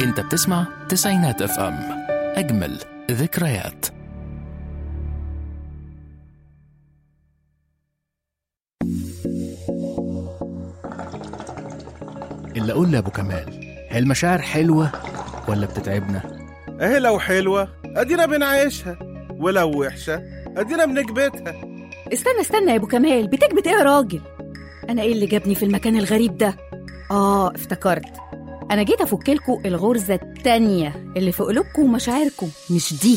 انت بتسمع تسعينات اف ام اجمل ذكريات اللي اقول لابو كمال هي المشاعر حلوه ولا بتتعبنا اهي لو حلوة ادينا بنعيشها ولو وحشة ادينا بنكبتها استنى استنى يا ابو كمال بتكبت ايه يا راجل انا ايه اللي جابني في المكان الغريب ده اه افتكرت انا جيت افكلكوا الغرزه التانية اللي في قلوبكم ومشاعركم مش دي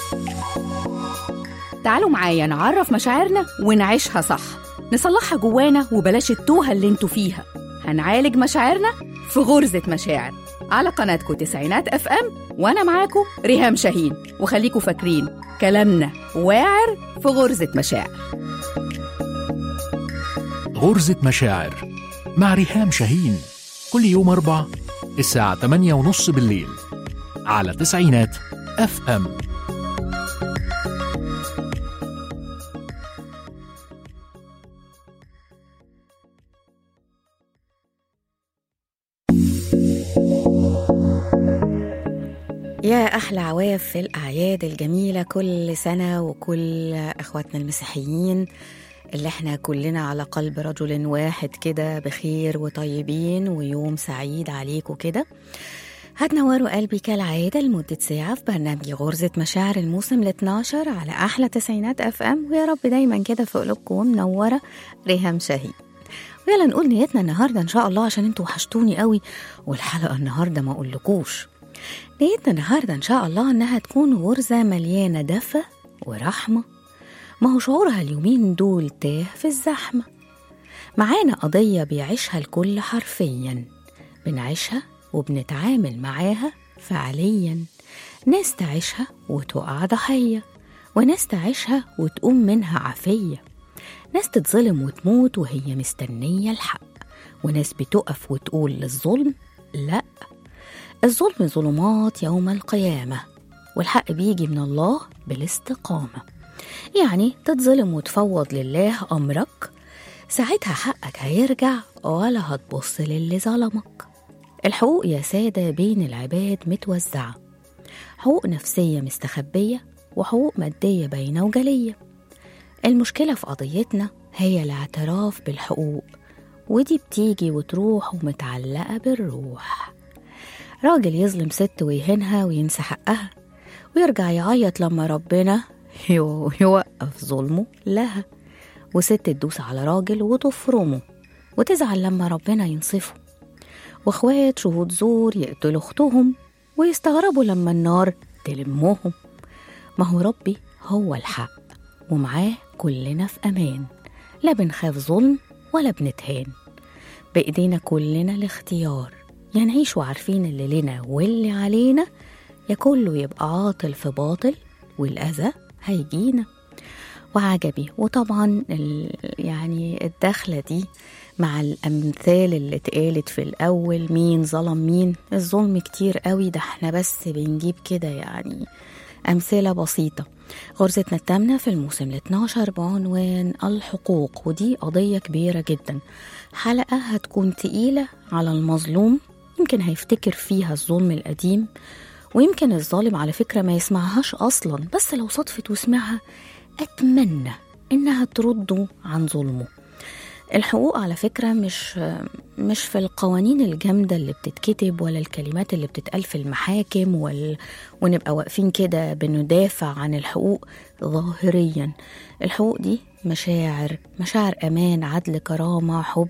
تعالوا معايا نعرف مشاعرنا ونعيشها صح نصلحها جوانا وبلاش التوهه اللي انتوا فيها هنعالج مشاعرنا في غرزه مشاعر على قناتكم تسعينات اف ام وانا معاكم ريهام شاهين وخليكوا فاكرين كلامنا واعر في غرزه مشاعر غرزة مشاعر مع ريهام شاهين كل يوم أربع الساعة 8 ونص بالليل على تسعينات اف ام يا أحلى عواف في الأعياد الجميلة كل سنة وكل أخواتنا المسيحيين اللي احنا كلنا على قلب رجل واحد كده بخير وطيبين ويوم سعيد عليكم كده هتنوروا قلبي كالعادة لمدة ساعة في برنامج غرزة مشاعر الموسم ال 12 على أحلى تسعينات أف أم ويا رب دايما كده في قلوبكم منورة ريهام شاهين ويلا نقول نيتنا النهاردة إن شاء الله عشان انتوا وحشتوني قوي والحلقة النهاردة ما أقولكوش نيتنا النهاردة إن شاء الله إنها تكون غرزة مليانة دفى ورحمة ما هو شعورها اليومين دول تاه في الزحمة معانا قضية بيعيشها الكل حرفيا بنعيشها وبنتعامل معاها فعليا ناس تعيشها وتقع ضحية وناس تعيشها وتقوم منها عافية ناس تتظلم وتموت وهي مستنية الحق وناس بتقف وتقول للظلم لأ الظلم ظلمات يوم القيامة والحق بيجي من الله بالاستقامة يعني تتظلم وتفوض لله أمرك ساعتها حقك هيرجع ولا هتبص للي ظلمك الحقوق يا سادة بين العباد متوزعة حقوق نفسية مستخبية وحقوق مادية باينة وجلية المشكلة في قضيتنا هي الاعتراف بالحقوق ودي بتيجي وتروح ومتعلقة بالروح راجل يظلم ست ويهينها وينسى حقها ويرجع يعيط لما ربنا يو- يوقف ظلمه لها وست تدوس على راجل وتفرمه وتزعل لما ربنا ينصفه واخوات شهود زور يقتلوا اختهم ويستغربوا لما النار تلمهم ما هو ربي هو الحق ومعاه كلنا في امان لا بنخاف ظلم ولا بنتهان بايدينا كلنا الاختيار يا نعيش وعارفين اللي لنا واللي علينا يا كله يبقى عاطل في باطل والأذى هيجينا وعجبي وطبعا ال- يعني الدخلة دي مع الأمثال اللي اتقالت في الأول مين ظلم مين الظلم كتير قوي ده احنا بس بنجيب كده يعني أمثلة بسيطة غرزتنا التامنة في الموسم ال 12 بعنوان الحقوق ودي قضية كبيرة جدا حلقة هتكون تقيلة على المظلوم يمكن هيفتكر فيها الظلم القديم ويمكن الظالم على فكرة ما يسمعهاش أصلا بس لو صدفت وسمعها أتمنى إنها ترده عن ظلمه الحقوق على فكرة مش مش في القوانين الجامدة اللي بتتكتب ولا الكلمات اللي بتتقال في المحاكم وال... ونبقى واقفين كده بندافع عن الحقوق ظاهريا الحقوق دي مشاعر مشاعر أمان عدل كرامة حب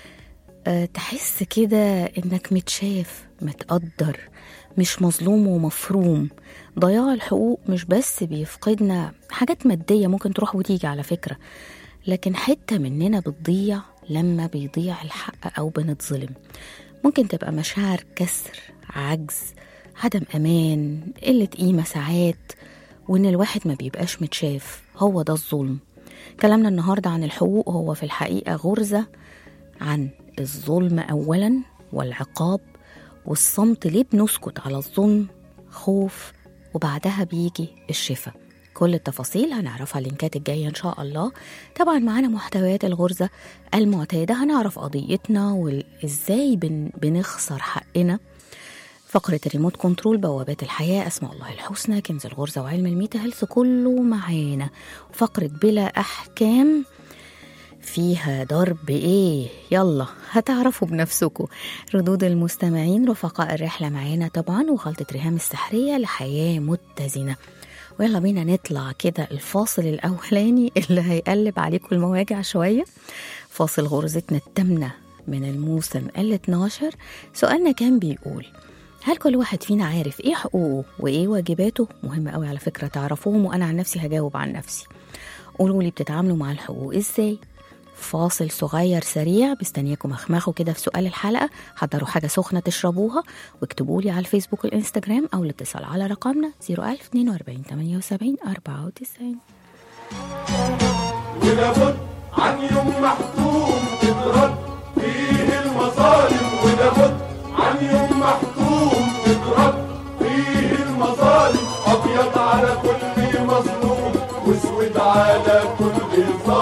أه تحس كده إنك متشاف متقدر مش مظلوم ومفروم ضياع الحقوق مش بس بيفقدنا حاجات مادية ممكن تروح وتيجي على فكرة لكن حتة مننا بتضيع لما بيضيع الحق أو بنتظلم ممكن تبقى مشاعر كسر عجز عدم أمان قلة قيمة ساعات وإن الواحد ما بيبقاش متشاف هو ده الظلم كلامنا النهاردة عن الحقوق هو في الحقيقة غرزة عن الظلم أولا والعقاب والصمت ليه بنسكت على الظلم خوف وبعدها بيجي الشفاء كل التفاصيل هنعرفها اللينكات الجاية إن شاء الله طبعا معانا محتويات الغرزة المعتادة هنعرف قضيتنا وإزاي بن بنخسر حقنا فقرة الريموت كنترول بوابات الحياة أسماء الله الحسنى كنز الغرزة وعلم الميتا هيلث كله معانا فقرة بلا أحكام فيها ضرب ايه يلا هتعرفوا بنفسكم ردود المستمعين رفقاء الرحلة معانا طبعا وخلطة ريهام السحرية لحياة متزنة ويلا بينا نطلع كده الفاصل الأولاني اللي هيقلب عليكم المواجع شوية فاصل غرزتنا التامنة من الموسم ال 12 سؤالنا كان بيقول هل كل واحد فينا عارف ايه حقوقه وايه واجباته مهم قوي على فكرة تعرفوهم وانا عن نفسي هجاوب عن نفسي قولوا لي بتتعاملوا مع الحقوق ازاي فاصل صغير سريع مستنياكم اخمخوا كده في سؤال الحلقه حضروا حاجه سخنه تشربوها واكتبوا لي على الفيسبوك والانستجرام او الاتصال على رقمنا 01042 78 94 ولابد عن يوم محكوم تترد فيه المظالم ولابد عن يوم محكوم تترد فيه المظالم ابيض على كل مظلوم واسود على كل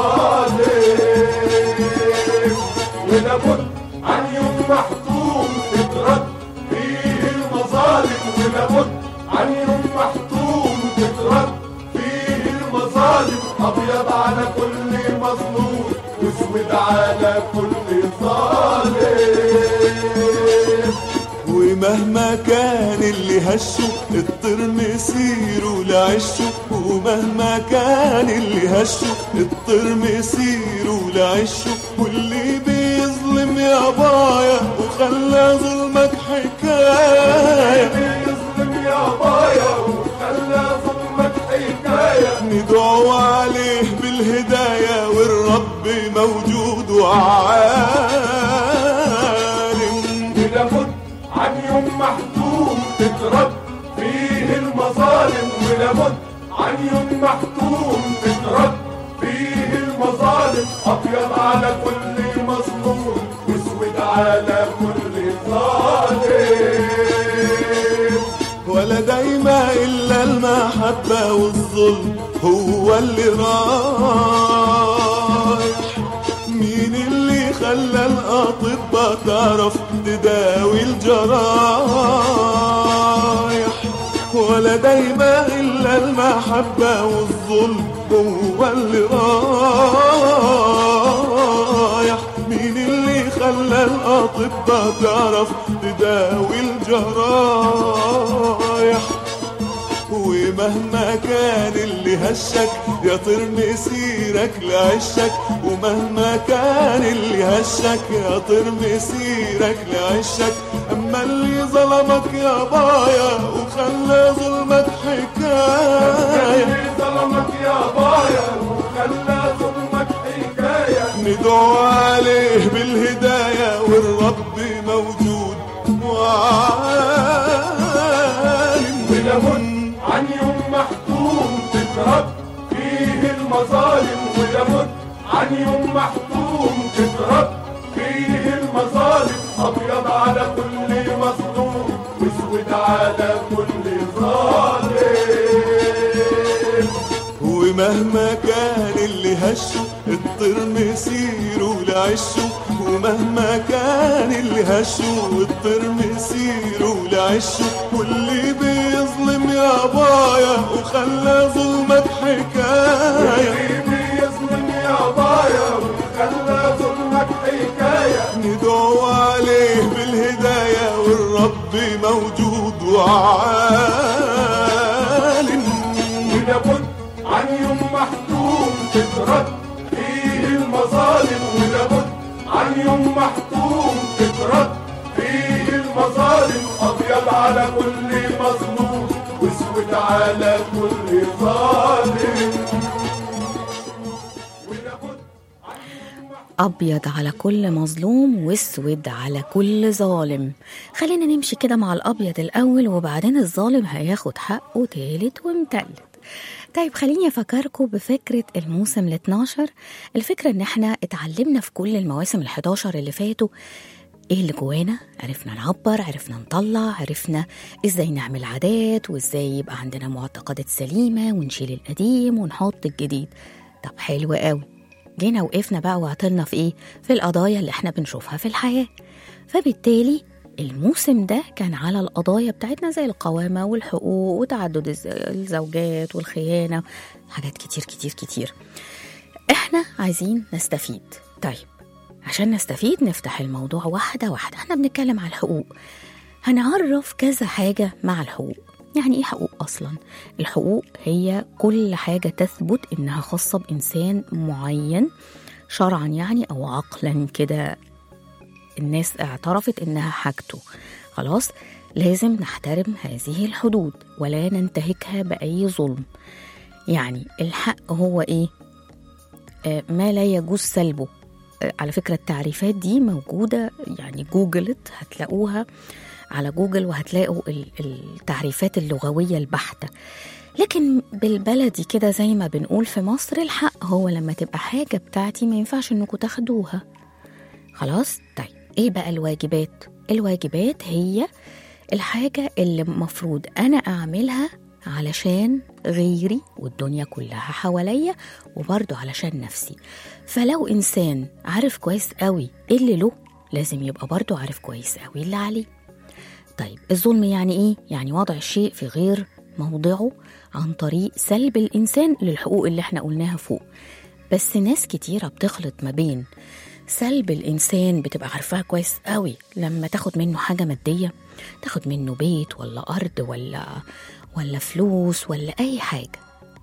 ظالم ولابد عن يوم محكوم تترد فيه المظالم ولابد عن يوم محكوم تترد فيه المظالم ابيض على كل مظلوم واسود على كل ظالم ومهما كان اللي هشه اضطر مسيره لعشه ومهما كان اللي هشه اضطر مسيره لعشه واللي بيظلم يا بايا وخلى ظلمك حكايه يظلم يا بايا وخلى ظلمك حكايه ندعو عليه بالهداية والرب موجود وعالم ولابد عن يوم محتوم تترد فيه المظالم ولابد عن يوم محتوم تترد فيه المظالم ابيض على كل مظلوم واسود على كل ظالم ولا دايما إلا المحبة والظلم هو اللي رايح مين اللي خلى الأطباء تعرف تداوي الجرايح ولا دايما إلا المحبة والظلم هو اللي رايح مين اللي خلى الأطباء تعرف تداوي الجرايح ومهما كان اللي هشك يا طير مسيرك لعشك ومهما كان اللي هشك يا طير مسيرك لعشك اما اللي ظلمك يا بايا وخلى ظلمك حكايه اللي ظلمك يا بايا وخلى ظلمك حكايه ندعو عليه بالهداية والرب موجود وعالم ولابد عن يوم محتوم تترد فيه المظالم ولابد عن يوم محتوم تترد فيه المظالم ابيض على كل مظلوم واسود على كل ظالم ومهما كان اللي هشه اضطر مسيره لعشه ومهما كان اللي هشه اضطر مسيره لعشه واللي بيظلم يا بايا وخلى ظلمك حكايه حبيبي يظلم يا بايا وخلى ظلمك حكايه ندعو عليه بالهداية والرب موجود وعالم ولابد عن يوم محتوم تترد فيه المظالم ولابد عن يوم محتوم تترد فيه المظالم ابيض على كل مظلوم واسود على كل ظالم ولابد عن يوم أبيض على كل مظلوم واسود على كل ظالم خلينا نمشي كده مع الأبيض الأول وبعدين الظالم هياخد حقه تالت ومتلت طيب خليني أفكركم بفكرة الموسم ال 12 الفكرة إن احنا اتعلمنا في كل المواسم ال 11 اللي فاتوا ايه اللي جوانا عرفنا نعبر عرفنا نطلع عرفنا ازاي نعمل عادات وازاي يبقى عندنا معتقدات سليمة ونشيل القديم ونحط الجديد طب حلو قوي جينا وقفنا بقى وعطلنا في ايه في القضايا اللي احنا بنشوفها في الحياة فبالتالي الموسم ده كان على القضايا بتاعتنا زي القوامة والحقوق وتعدد الز- الزوجات والخيانة حاجات كتير كتير كتير احنا عايزين نستفيد طيب عشان نستفيد نفتح الموضوع واحدة واحدة احنا بنتكلم على الحقوق هنعرف كذا حاجة مع الحقوق يعني ايه حقوق اصلا الحقوق هي كل حاجة تثبت انها خاصة بانسان معين شرعا يعني او عقلا كده الناس اعترفت انها حاجته خلاص لازم نحترم هذه الحدود ولا ننتهكها باي ظلم يعني الحق هو ايه آه، ما لا يجوز سلبه آه، على فكرة التعريفات دي موجودة يعني جوجلت هتلاقوها على جوجل وهتلاقوا ال- التعريفات اللغوية البحتة لكن بالبلدي كده زي ما بنقول في مصر الحق هو لما تبقى حاجة بتاعتي ما ينفعش انكم تاخدوها خلاص طيب ايه بقى الواجبات الواجبات هي الحاجة اللي المفروض أنا أعملها علشان غيري والدنيا كلها حواليا وبرضه علشان نفسي فلو إنسان عارف كويس قوي إيه اللي له لازم يبقى برضه عارف كويس قوي اللي عليه طيب الظلم يعني إيه؟ يعني وضع الشيء في غير موضعه عن طريق سلب الإنسان للحقوق اللي احنا قلناها فوق بس ناس كتيرة بتخلط ما بين سلب الإنسان بتبقى عارفاها كويس قوي لما تاخد منه حاجة مادية تاخد منه بيت ولا أرض ولا ولا فلوس ولا أي حاجة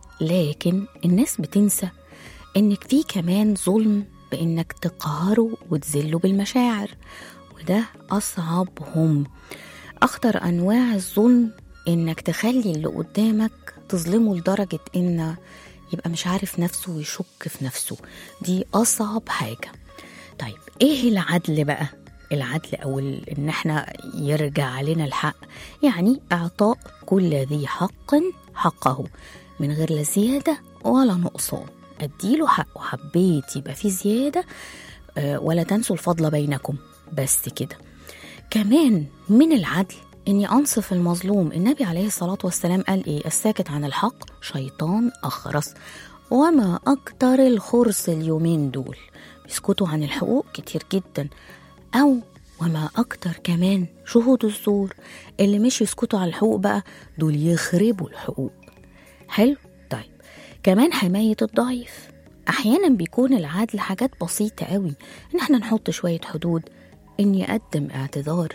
لكن الناس بتنسى إنك في كمان ظلم بإنك تقهره وتذله بالمشاعر وده أصعبهم أخطر أنواع الظلم إنك تخلي اللي قدامك تظلمه لدرجة إن يبقى مش عارف نفسه ويشك في نفسه دي أصعب حاجة طيب ايه العدل بقى العدل او ال- ان احنا يرجع علينا الحق يعني اعطاء كل ذي حق حقه من غير لا زياده ولا نقصان اديله حقه حبيت يبقى في زياده آه، ولا تنسوا الفضل بينكم بس كده كمان من العدل اني انصف المظلوم النبي عليه الصلاه والسلام قال ايه الساكت عن الحق شيطان اخرس وما اكتر الخرس اليومين دول بيسكتوا عن الحقوق كتير جدا او وما اكتر كمان شهود الزور اللي مش يسكتوا على الحقوق بقى دول يخربوا الحقوق حلو طيب كمان حمايه الضعيف احيانا بيكون العدل حاجات بسيطه قوي ان احنا نحط شويه حدود اني اقدم اعتذار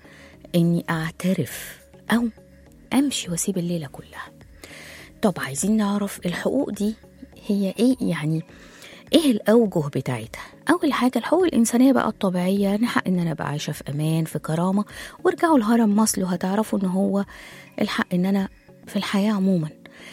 اني اعترف او امشي واسيب الليله كلها طب عايزين نعرف الحقوق دي هي ايه يعني ايه الاوجه بتاعتها اول حاجه الحقوق الانسانيه بقى الطبيعيه انا حق ان انا ابقى عايشه في امان في كرامه وارجعوا الهرم ماسلو هتعرفوا ان هو الحق ان انا في الحياه عموما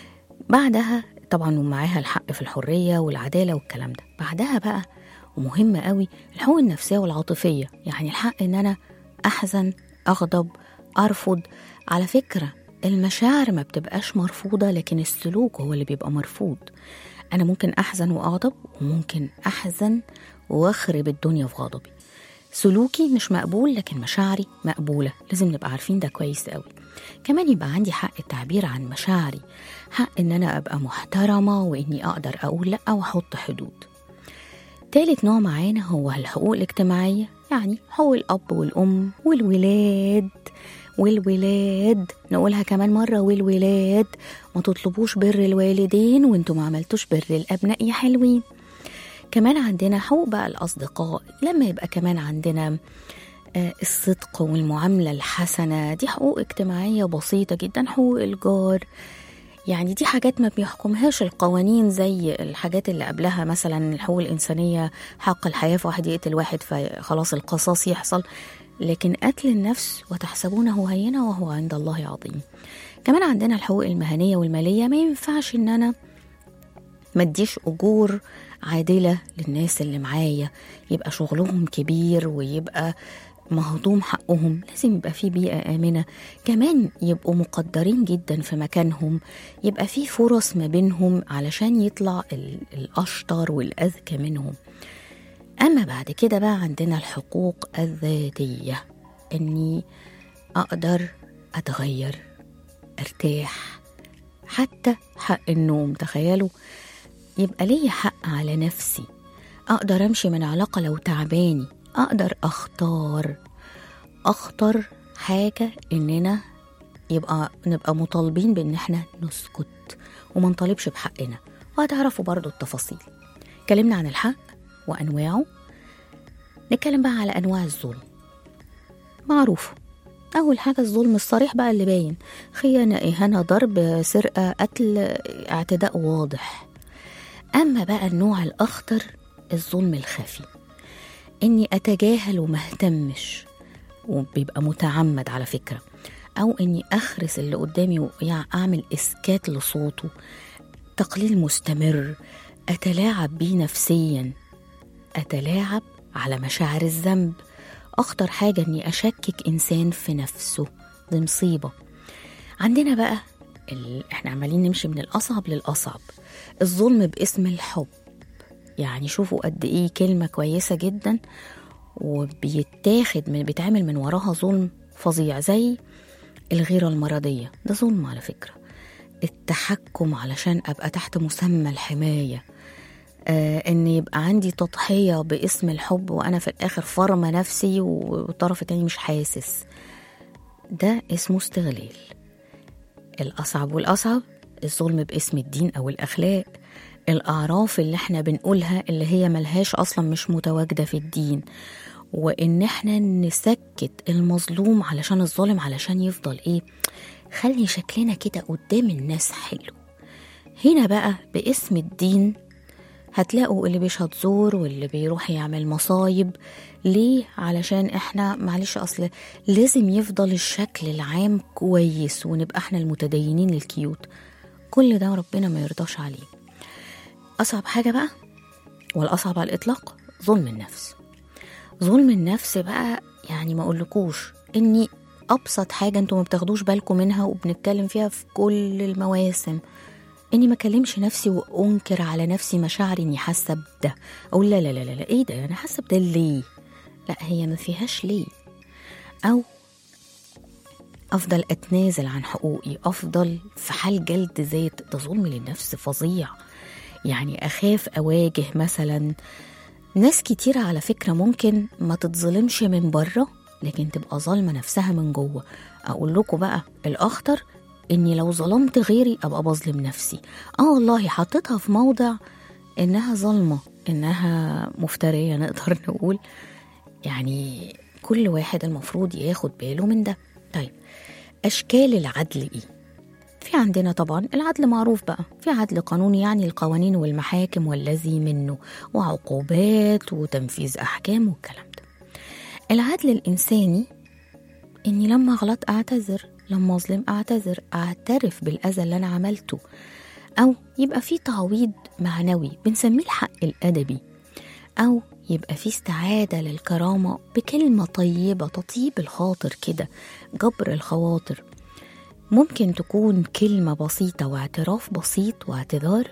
بعدها طبعا ومعاها الحق في الحريه والعداله والكلام ده بعدها بقى ومهمه قوي الحقوق النفسيه والعاطفيه يعني الحق ان انا احزن اغضب ارفض على فكره المشاعر ما بتبقاش مرفوضه لكن السلوك هو اللي بيبقى مرفوض انا ممكن احزن واغضب وممكن احزن واخرب الدنيا في غضبي سلوكي مش مقبول لكن مشاعري مقبولة لازم نبقى عارفين ده كويس قوي كمان يبقى عندي حق التعبير عن مشاعري حق ان انا ابقى محترمة واني اقدر اقول لا واحط حدود تالت نوع معانا هو الحقوق الاجتماعية يعني حقوق الأب والأم والولاد والولاد نقولها كمان مرة والولاد ما تطلبوش بر الوالدين وانتوا ما عملتوش بر الأبناء يا حلوين كمان عندنا حقوق بقى الأصدقاء لما يبقى كمان عندنا آه، الصدق والمعاملة الحسنة دي حقوق اجتماعية بسيطة جدا حقوق الجار يعني دي حاجات ما بيحكمهاش القوانين زي الحاجات اللي قبلها مثلا الحقوق الإنسانية حق الحياة في واحد يقتل واحد فخلاص القصاص يحصل لكن قتل النفس وتحسبونه هينا وهو عند الله عظيم كمان عندنا الحقوق المهنية والمالية ما ينفعش ان انا ما اديش اجور عادله للناس اللي معايا يبقى شغلهم كبير ويبقى مهضوم حقهم لازم يبقى في بيئة آمنة كمان يبقوا مقدرين جدا في مكانهم يبقى في فرص ما بينهم علشان يطلع ال- الأشطر والأذكى منهم أما بعد كده بقى عندنا الحقوق الذاتية إني أقدر أتغير أرتاح حتى حق النوم تخيلوا يبقى ليا حق على نفسي أقدر أمشي من علاقة لو تعباني أقدر أختار أخطر حاجة إننا يبقى نبقى مطالبين بإن احنا نسكت وما نطالبش بحقنا وهتعرفوا برضو التفاصيل اتكلمنا عن الحق وأنواعه نتكلم بقى على أنواع الظلم معروفة أول حاجة الظلم الصريح بقى اللي باين خيانة إهانة ضرب سرقة قتل اعتداء واضح أما بقى النوع الأخطر الظلم الخفي إني أتجاهل وما اهتمش وبيبقى متعمد على فكرة أو إني أخرس اللي قدامي وأعمل إسكات لصوته تقليل مستمر أتلاعب بيه نفسيا أتلاعب على مشاعر الذنب أخطر حاجة إني أشكك إنسان في نفسه دي مصيبة عندنا بقى ال... إحنا عمالين نمشي من الأصعب للأصعب الظلم باسم الحب يعني شوفوا قد إيه كلمة كويسة جدا وبيتاخد من بيتعمل من وراها ظلم فظيع زي الغيرة المرضية ده ظلم على فكرة التحكم علشان أبقى تحت مسمى الحماية آه ان يبقى عندي تضحيه باسم الحب وانا في الاخر فرمه نفسي والطرف التاني مش حاسس ده اسمه استغلال الاصعب والاصعب الظلم باسم الدين او الاخلاق الاعراف اللي احنا بنقولها اللي هي ملهاش اصلا مش متواجده في الدين وان احنا نسكت المظلوم علشان الظالم علشان يفضل ايه خلي شكلنا كده قدام الناس حلو هنا بقى باسم الدين هتلاقوا اللي بيشهد زور واللي بيروح يعمل مصايب ليه علشان احنا معلش اصل لازم يفضل الشكل العام كويس ونبقى احنا المتدينين الكيوت كل ده ربنا ما يرضاش عليه اصعب حاجه بقى والاصعب على الاطلاق ظلم النفس ظلم النفس بقى يعني ما اقولكوش اني ابسط حاجه انتوا ما بتاخدوش بالكم منها وبنتكلم فيها في كل المواسم اني ما اكلمش نفسي وانكر على نفسي مشاعري اني حاسه بده اقول لا لا لا لا ايه ده انا حاسه بده ليه لا هي ما فيهاش ليه او افضل اتنازل عن حقوقي افضل في حال جلد ذات ده ظلم للنفس فظيع يعني اخاف اواجه مثلا ناس كتيرة على فكرة ممكن ما تتظلمش من بره لكن تبقى ظالمة نفسها من جوه أقول لكم بقى الأخطر إني لو ظلمت غيري أبقى بظلم نفسي آه والله حطيتها في موضع إنها ظلمة إنها مفترية نقدر نقول يعني كل واحد المفروض ياخد باله من ده طيب أشكال العدل إيه؟ في عندنا طبعا العدل معروف بقى في عدل قانوني يعني القوانين والمحاكم والذي منه وعقوبات وتنفيذ أحكام والكلام ده العدل الإنساني إني لما أغلط أعتذر لما أظلم أعتذر أعترف بالأذى اللي أنا عملته أو يبقى في تعويض معنوي بنسميه الحق الأدبي أو يبقى في استعادة للكرامة بكلمة طيبة تطيب الخاطر كده جبر الخواطر ممكن تكون كلمة بسيطة واعتراف بسيط واعتذار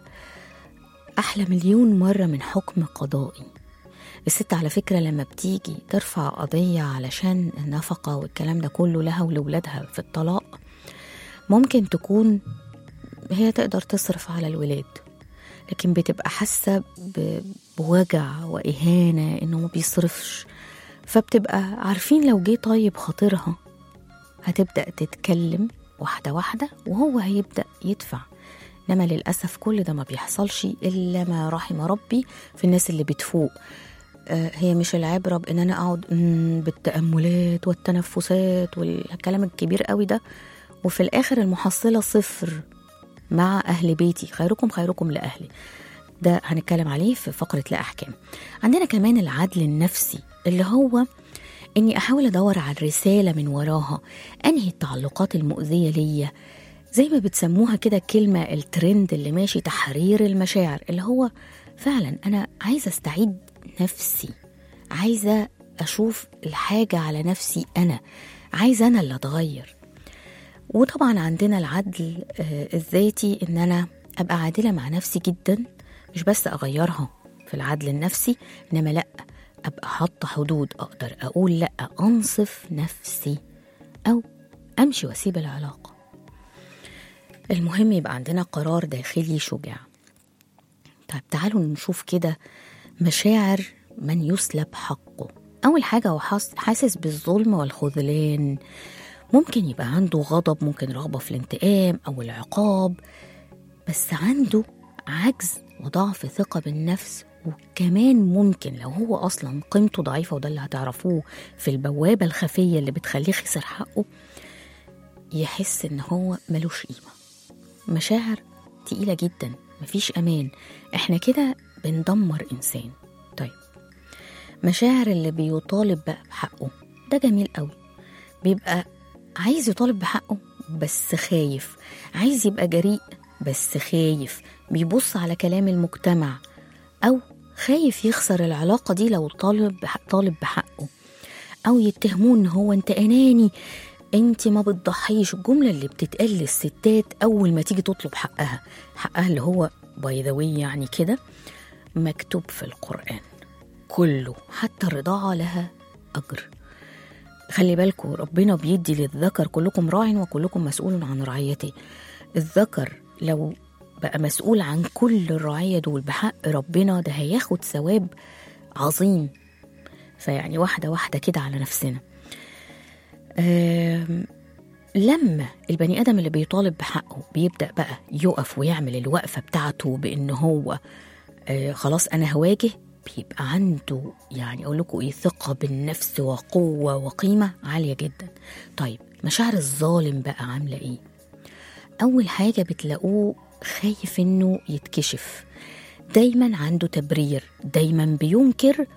أحلى مليون مرة من حكم قضائي الست على فكرة لما بتيجي ترفع قضية علشان النفقة والكلام ده كله لها ولولادها في الطلاق ممكن تكون هي تقدر تصرف على الولاد لكن بتبقى حاسة ب- بوجع وإهانة إنه ما بيصرفش فبتبقى عارفين لو جه طيب خاطرها هتبدأ تتكلم واحدة واحدة وهو هيبدأ يدفع إنما للأسف كل ده ما بيحصلش إلا ما رحم ربي في الناس اللي بتفوق آه، هي مش العبرة بإن أنا أقعد مم، بالتأملات والتنفسات والكلام الكبير قوي ده وفي الآخر المحصلة صفر مع أهل بيتي خيركم خيركم لأهلي ده هنتكلم عليه في فقرة لا أحكام عندنا كمان العدل النفسي اللي هو إني أحاول أدور على الرسالة من وراها أنهي التعلقات المؤذية ليا زي ما بتسموها كده كلمة الترند اللي ماشي تحرير المشاعر اللي هو فعلا أنا عايزة أستعيد نفسي عايزة أشوف الحاجة على نفسي أنا عايزة أنا اللي أتغير وطبعا عندنا العدل آه، الذاتي ان انا ابقى عادله مع نفسي جدا مش بس اغيرها في العدل النفسي انما لا ابقى حاطه حدود اقدر اقول لا انصف نفسي او امشي واسيب العلاقه المهم يبقى عندنا قرار داخلي شجاع طيب تعالوا نشوف كده مشاعر من يسلب حقه أول حاجة هو حاس- حاسس بالظلم والخذلان ممكن يبقى عنده غضب ممكن رغبة في الانتقام أو العقاب بس عنده عجز وضعف ثقة بالنفس وكمان ممكن لو هو أصلا قيمته ضعيفة وده اللي هتعرفوه في البوابة الخفية اللي بتخليه خسر حقه يحس إن هو ملوش قيمة مشاعر تقيلة جدا مفيش أمان إحنا كده بندمر إنسان طيب مشاعر اللي بيطالب بقى بحقه ده جميل قوي بيبقى عايز يطالب بحقه بس خايف عايز يبقى جريء بس خايف بيبص على كلام المجتمع أو خايف يخسر العلاقة دي لو طالب طالب بحقه أو يتهموه إن هو أنت أناني أنت ما بتضحيش الجملة اللي بتتقال للستات أول ما تيجي تطلب حقها حقها اللي هو باي ذا يعني كده مكتوب في القرآن كله حتى الرضاعة لها أجر خلي بالكم ربنا بيدي للذكر كلكم راع وكلكم مسؤول عن رعيته الذكر لو بقى مسؤول عن كل الرعية دول بحق ربنا ده هياخد ثواب عظيم فيعني واحدة واحدة كده على نفسنا آم، لما البني آدم اللي بيطالب بحقه بيبدأ بقى يقف ويعمل الوقفة بتاعته بإن هو آه خلاص أنا هواجه بيبقى عنده يعني أقول لكم إيه ثقة بالنفس وقوة وقيمة عالية جدا طيب مشاعر الظالم بقى عاملة إيه أول حاجة بتلاقوه خايف إنه يتكشف دايما عنده تبرير دايما بينكر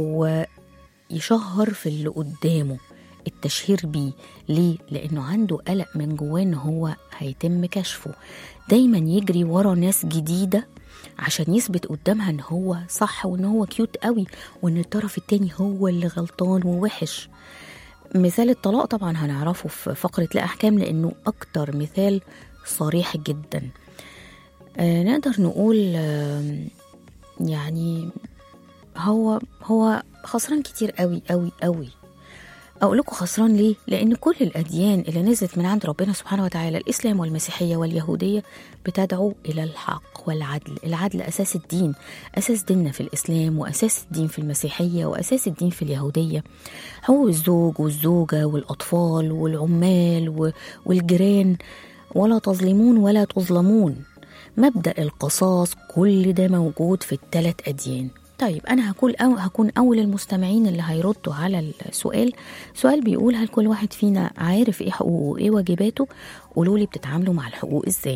ويشهر في اللي قدامه التشهير بيه ليه؟ لأنه عنده قلق من جواه إن هو هيتم كشفه دايما يجري ورا ناس جديدة عشان يثبت قدامها إن هو صح وإن هو كيوت قوي وإن الطرف التاني هو اللي غلطان ووحش مثال الطلاق طبعا هنعرفه في فقرة لا أحكام لأنه أكتر مثال صريح جدا آه نقدر نقول آه يعني هو هو خسران كتير قوي قوي قوي أقول لكم خسران ليه؟ لأن كل الأديان اللي نزلت من عند ربنا سبحانه وتعالى الإسلام والمسيحية واليهودية بتدعو إلى الحق والعدل العدل أساس الدين أساس ديننا في الإسلام وأساس الدين في المسيحية وأساس الدين في اليهودية حقوق الزوج والزوجة والأطفال والعمال و- والجيران ولا تظلمون ولا تظلمون مبدأ القصاص كل ده موجود في الثلاث أديان طيب أنا هكون أو هكون أول المستمعين اللي هيردوا على السؤال سؤال بيقول هل كل واحد فينا عارف إيه حقوقه وإيه واجباته قولوا لي بتتعاملوا مع الحقوق إزاي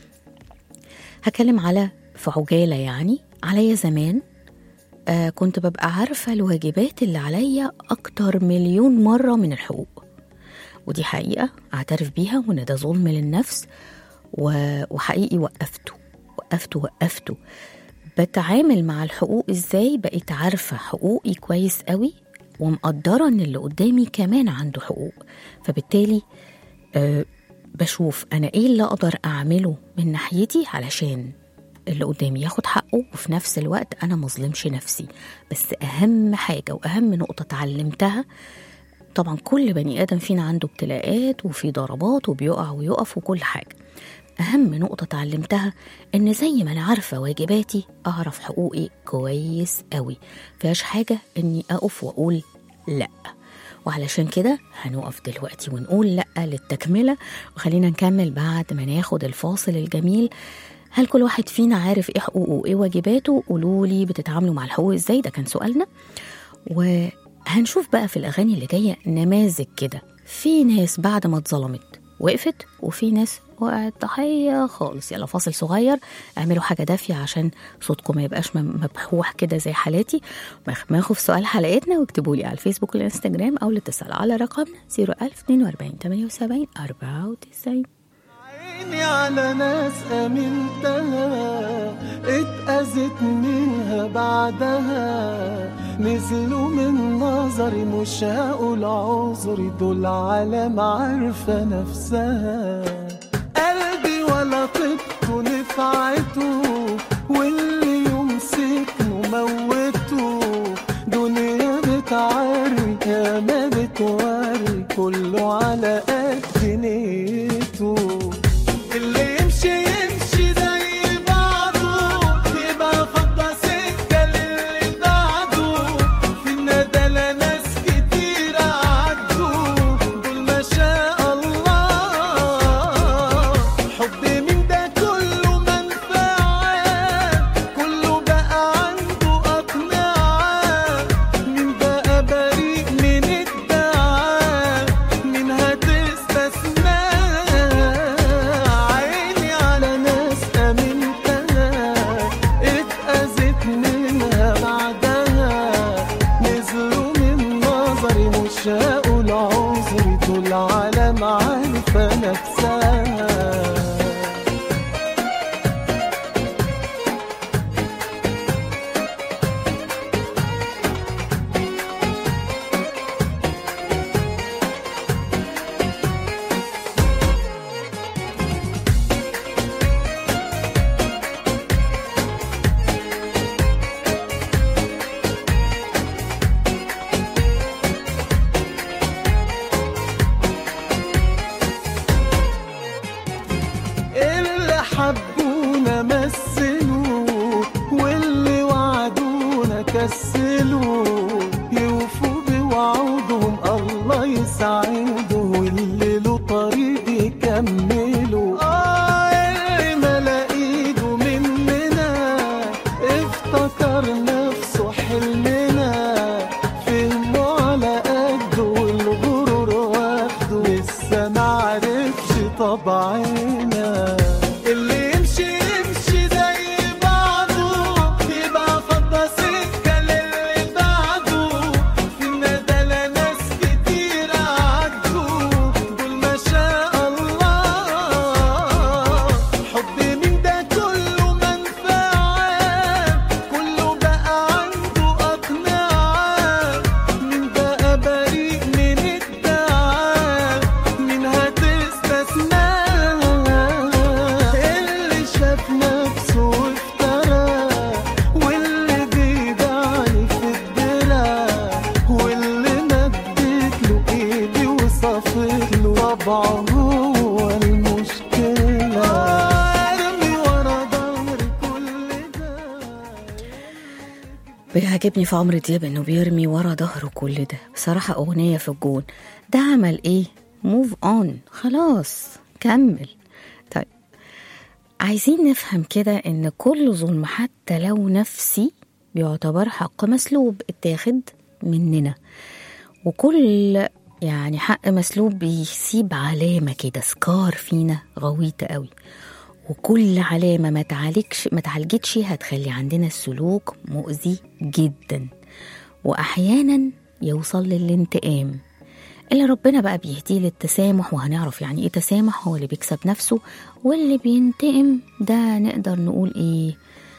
هكلم على في عجالة يعني عليا زمان آه كنت ببقى عارفة الواجبات اللي عليا أكتر مليون مرة من الحقوق ودي حقيقة أعترف بيها وإن ده ظلم للنفس و- وحقيقي وقفته وقفته وقفته بتعامل مع الحقوق ازاي بقيت عارفة حقوقي كويس قوي ومقدرة ان اللي قدامي كمان عنده حقوق فبالتالي أه بشوف انا ايه اللي اقدر اعمله من ناحيتي علشان اللي قدامي ياخد حقه وفي نفس الوقت انا مظلمش نفسي بس اهم حاجة واهم نقطة اتعلمتها طبعا كل بني ادم فينا عنده ابتلاءات وفي ضربات وبيقع ويقف وكل حاجة أهم نقطة اتعلمتها إن زي ما أنا عارفة واجباتي أعرف حقوقي كويس قوي فيهاش حاجة إني أقف وأقول لأ وعلشان كده هنقف دلوقتي ونقول لأ للتكملة وخلينا نكمل بعد ما ناخد الفاصل الجميل هل كل واحد فينا عارف ايه حقوقه وايه واجباته قولوا لي بتتعاملوا مع الحقوق ازاي ده كان سؤالنا وهنشوف بقى في الاغاني اللي جايه نماذج كده في ناس بعد ما اتظلمت وقفت وفي ناس وقعت ضحيه خالص يلا فاصل صغير اعملوا حاجه دافيه عشان صوتكم ما يبقاش م- مبحوح كده زي حالاتي مخمخوا في سؤال حلقتنا واكتبوا لي على الفيسبوك والانستجرام او الاتصال على رقمنا 01042 78 94 عيني على ناس امنتها اتأذت منها بعدها نزلوا من نظري مش هقول عذري دول عالم عارفة نفسها قلبي ولا طبته نفعته واللي يمسكه موته دنيا بتعري يا ما بتوري كله على قد نيته اللي يمشي يمشي زي بعضه يبقى فضى سكة للي بعده في الندى لا ناس مش هقول عذري طول عالم عارفة نفسها اللي حبونا مثلوا واللي وعدونا كسلوا يوفوا بوعودهم الله يسعده واللي له طريق يكملوا آه اللي ملا ايده مننا افتكر نفسه حلمنا فهمه على قده والغرور واخده لسه معرفش طبعنا اللي يمشي يمشي زي بعضه يبقى فضى سكة للي بعده في الندى ناس كتير عدوا دول ما شاء الله حب من ده كله منفعة كله بقى عنده أقنعة من بقى بريء من الدعاء من هتستثنى اللي شاف نفسه وافترى واللي بيدعني في الدرع واللي مدت له ايدي وصفت له طبعه هو المشكلة ارمي ورا ظهري كل ده بيعجبني في عمرو دياب انه بيرمي ورا ظهره كل ده بصراحة اغنية في الجون ده عمل ايه موف اون خلاص كمل طيب عايزين نفهم كده ان كل ظلم حتى لو نفسي بيعتبر حق مسلوب اتاخد مننا وكل يعني حق مسلوب بيسيب علامة كده سكار فينا غويطة قوي وكل علامة ما تعالجش ما تعالجتش هتخلي عندنا السلوك مؤذي جدا وأحيانا يوصل للانتقام اللي ربنا بقى بيهديه للتسامح وهنعرف يعني ايه تسامح هو اللي بيكسب نفسه واللي بينتقم ده نقدر نقول ايه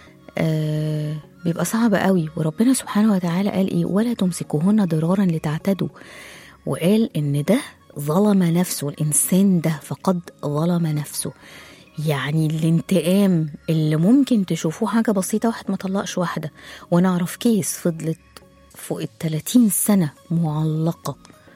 آه بيبقى صعب قوي وربنا سبحانه وتعالى قال ايه ولا تمسكوهن ضرارا لتعتدوا وقال ان ده ظلم نفسه الانسان ده فقد ظلم نفسه يعني الانتقام اللي ممكن تشوفوه حاجة بسيطة واحد ما طلقش واحدة ونعرف كيس فضلت فوق التلاتين سنة معلقة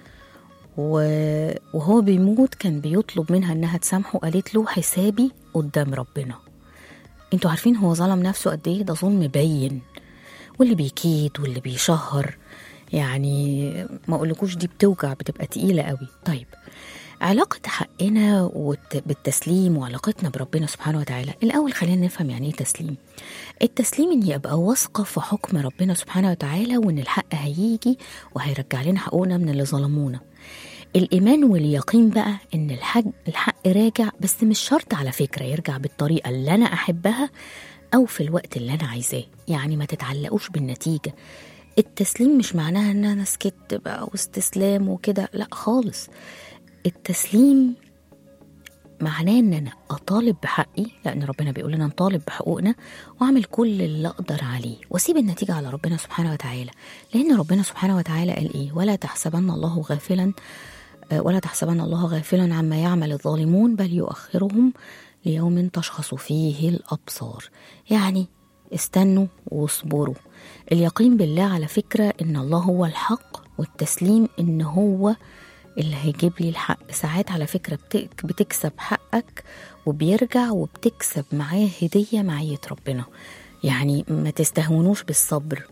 و- وهو بيموت كان بيطلب منها انها تسامحه قالت له حسابي قدام ربنا انتوا عارفين هو ظلم نفسه قد ايه ده ظلم باين واللي بيكيد واللي بيشهر يعني ما اقولكوش دي بتوجع بتبقى تقيلة قوي طيب علاقة حقنا والت- بالتسليم وعلاقتنا بربنا سبحانه وتعالى الأول خلينا نفهم يعني إيه تسليم التسليم إني أبقى واثقة في حكم ربنا سبحانه وتعالى وإن الحق هيجي وهيرجع لنا حقوقنا من اللي ظلمونا الإيمان واليقين بقى إن الحق, الحق راجع بس مش شرط على فكرة يرجع بالطريقة اللي أنا أحبها أو في الوقت اللي أنا عايزاه يعني ما تتعلقوش بالنتيجة التسليم مش معناها إن أنا سكت بقى واستسلام وكده لا خالص التسليم معناه ان انا اطالب بحقي لان ربنا بيقول لنا نطالب بحقوقنا واعمل كل اللي اقدر عليه واسيب النتيجه على ربنا سبحانه وتعالى لان ربنا سبحانه وتعالى قال ايه ولا تحسبن الله غافلا آه، ولا تحسبن الله غافلا عما يعمل الظالمون بل يؤخرهم ليوم تشخص فيه الابصار يعني استنوا واصبروا اليقين بالله على فكره ان الله هو الحق والتسليم ان هو اللي هيجيب لي الحق ساعات على فكرة بت- بتكسب حقك وبيرجع وبتكسب معاه هدية معية ربنا يعني ما تستهونوش بالصبر